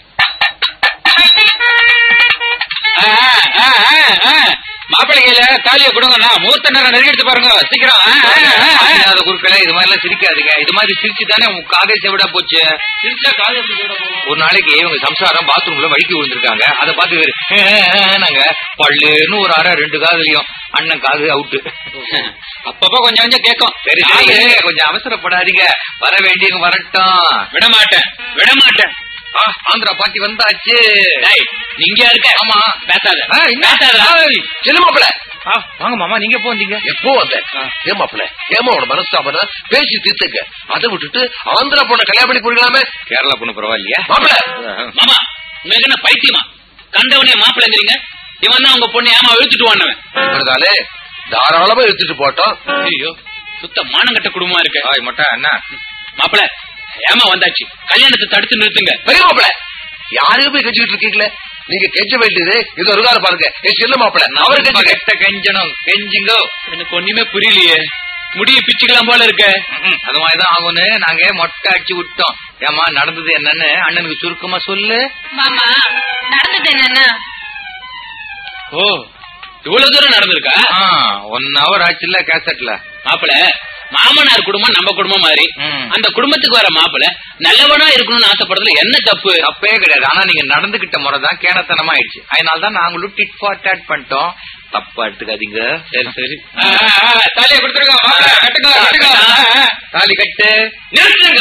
மாப்பிள்ளை கையில தாலியை கொடுங்கண்ணா மூர்த்த நேரம் நெருங்கிடுச்சு பாருங்க சீக்கிரம் ஆ, ஆ, ஆ, ஆ. அது குறுக்களே இது மாதிரி எல்லாம் சிரிக்காதீங்க இது மாதிரி சிரிச்சு தானே உங்க காதல் செவிடா போச்சு சிரிச்சா காது எப்படி விட போகும்? ஒரு நாளைக்கு இவங்க சம்சாரம் பாத்ரூம்ல வழுக்கி விழுந்திருக்காங்க அதை பார்த்து இவரு, "ஆ, ஆ, ஆ" நாங்க பல்லுன்னு ஒரு அரை ரெண்டு காதுலயும் அண்ணன் காது அவுட்டு அப்பப்ப கொஞ்சம் கொஞ்சம் கேட்கும் சரி சரி இருங்க, கொஞ்சம் அவசரப்படாதீங்க வர வேண்டியவங்க வரட்டும் விட மாட்டேன் விட மாட்டேன் ஆ, ஆந்திரா பாட்டி வந்தாச்சு டேய், நீங்க இருக்க ஆமா பேசாத ஆ, என்ன? பேசாத ஆய். சின்ன மாப்பிள ஆ, வாங்க மாமா நீங்க எப்போ வந்தீங்க எப்போ வந்த ஏன் மாப்பிள ஏமா உன மனஸ்தாபனா பேசி தீர்த்துக்க அதை விட்டுட்டு ஆந்திரா பொண்ண கல்யாணம் பண்ணி போறீங்களாமே கேரளா பொண்ணு பரவாயில்லையா மாப்பிள மாமா உங்களுக்கு என்ன பைத்தியமா கண்டவனே மாப்பிள்ளைங்கிறீங்க இவன் தான் உங்க பொண்ணு ஏமா இழுத்துட்டு வானவன் இவர்தானே தாராளமா எடுத்துட்டு போட்டோம் ஐயோ சுத்த மானங்கட்ட குடும்பமா இருக்கு ஆய் மட்டா என்ன மாப்பிள ஏமா வந்தாச்சு கல்யாணத்தை தடுத்து நிறுத்துங்க பெரிய மாப்பிள யாரையும் போய் கெஞ்சிட்டு இருக்கீங்களே நீங்க கெஞ்ச வேண்டியது இது ஒரு காலம் பாருங்க என் சின்ன மாப்பிள அவரு கெஞ்சுங்க கெட்ட கெஞ்சணும் கெஞ்சிங்கோ எனக்கு ஒண்ணுமே புரியலையே முடிய பிச்சுக்கலாம் போல இருக்க ம்ம். அது மாதிரிதான் ஆகும்னு நாங்க மொட்டை அடிச்சு விட்டோம் ஏமா நடந்தது என்னன்னு அண்ணனுக்கு சுருக்கமா சொல்லு மாமா நடந்தது என்னன்னா ஓ இவ்வளவு தூரம் நடந்திருக்கா ஒன் ஹவர் ஆச்சுல்ல கேசட்ல மாப்பிள மாமனார் குடும்பம் நம்ம குடும்பம் மாதிரி ம். அந்த குடும்பத்துக்கு வர மாப்பிள நல்லவனா இருக்கணும்னு ஆசைப்படுறதுல என்ன தப்பு தப்பே கிடையாது ஆனா நீங்க நடந்துகிட்ட முறை தான் கேனத்தனமா ஆயிடுச்சு அதனால தான் நாங்களும் டிட் ஃபார் டேட் பண்ணிட்டோம் தப்பா எடுத்துக்காதீங்க சரி சரி ஆ, ஆ, ஆ, தாலியை கொடுத்துருங்க மாப்பிள, கட்டுங்க கட்டுங்க ஆ, ஆ. தாலி கட்டு நிறுத்துங்க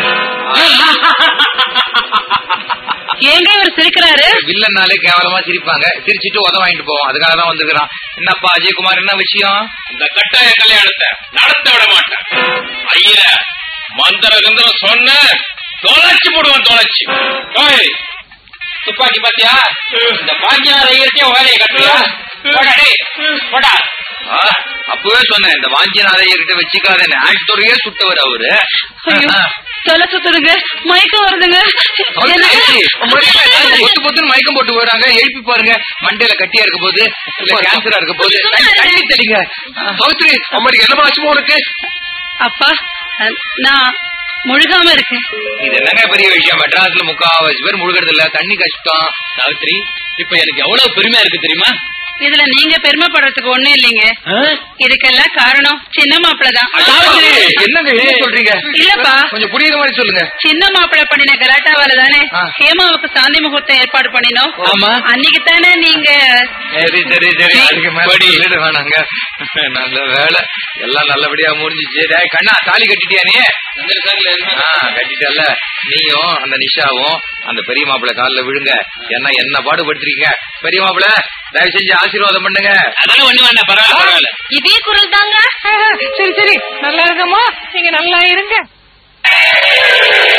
ஏங்க இவர் சிரிக்கிறாரு வில்லன்னாலே கேவலமா சிரிப்பாங்க சிரிச்சிட்டு உதவ வாங்கிட்டு போவோம் அதுக்காக தான் வந்துக்கிறான் என்னப்பா அஜயகுமார் என்ன விஷயம் இந்த கட்டாய கல்யாணத்தை நடத்த விட மாட்டேன் ஐயர மந்திர கந்திரம் சொன்ன தொலைச்சு போடுவான் தொலைச்சு ஓய், துப்பாக்கி பாத்தியா இந்த பாக்கியார் ஐயருக்கே வேலையை கட்டுறியா போடா டேய், போடா ஆ, அப்பவே சொன்னேன் இந்த வாஞ்சிநாத கிட்ட வச்சுக்காதேன்னு ஆக்டோரையே சுட்டவர் அவரு ஐயோ தலை சுத்துதுங்க மயக்கம் வருதுங்க அவரு என்னங்க? ஏய், பொத்து பொத்துன்னு மயக்கம் போட்டு போறாங்க எழுப்பி பாருங்க மண்டையில கட்டியா இருக்க போது இல்ல கேன்சரா இருக்க போது தண்ணி- தண்ணி தெளிங்க சௌத்ரி அம்மாடி என்ன ஆச்சுமோ உனக்கு அப்பா அஹ், நான் முழுகாம இருக்கேன் இது என்னங்க பெரிய விஷயம் மெட்ராஸ்ல முக்காவாசி பேர் முழுகிறது இல்ல தண்ணி கஷ்டம் சாவித்ரி இப்ப எனக்கு எவ்வளவு பெருமையா இருக்கு தெரியுமா இதுல நீங்க பெருமைப்படுறதுக்கு ஒண்ணும் இல்லைங்க இதுக்கெல்லாம் காரணம் சின்ன மாப்பிள்ள தான் சாவித்திரி, என்னங்க என்ன சொல்றீங்க இல்லப்பா கொஞ்சம் புரியுற மாதிரி சொல்லுங்க சின்ன மாப்பிள்ள பண்ணின கலாட்டாவால தானே ஆ. ஹேமாவுக்கு சாந்தி முகூர்த்தம் ஏற்பாடு பண்ணினோம் ஆமா. அன்னைக்கு தானே நீங்க சரி சரி சரி அதுக்கு மேல படி. சொல்லிட வேணாங்க நல்ல வேலை எல்லாம் நல்லபடியா முடிஞ்சிச்சு டேய் கண்ணா தாலி கட்டிட்டியா நீ ஆ, கட்டிட்டல்ல நீயும் அந்த நிஷாவும் அந்த பெரிய மாப்பிள்ளை கால்ல விழுங்க என்ன என்ன பாடுபடுத்துறீங்க பெரிய மாப்பிள்ளை தயவு செஞ்சு ஆசீர்வாதம் பண்ணுங்க அதெல்லாம் ஒண்ணு வேண்டாம் பரவாயில்ல பரவாயில்ல இதே குரல் தாங்க சரி சரி நல்லா இருக்கமா நீங்க நல்லா இருங்க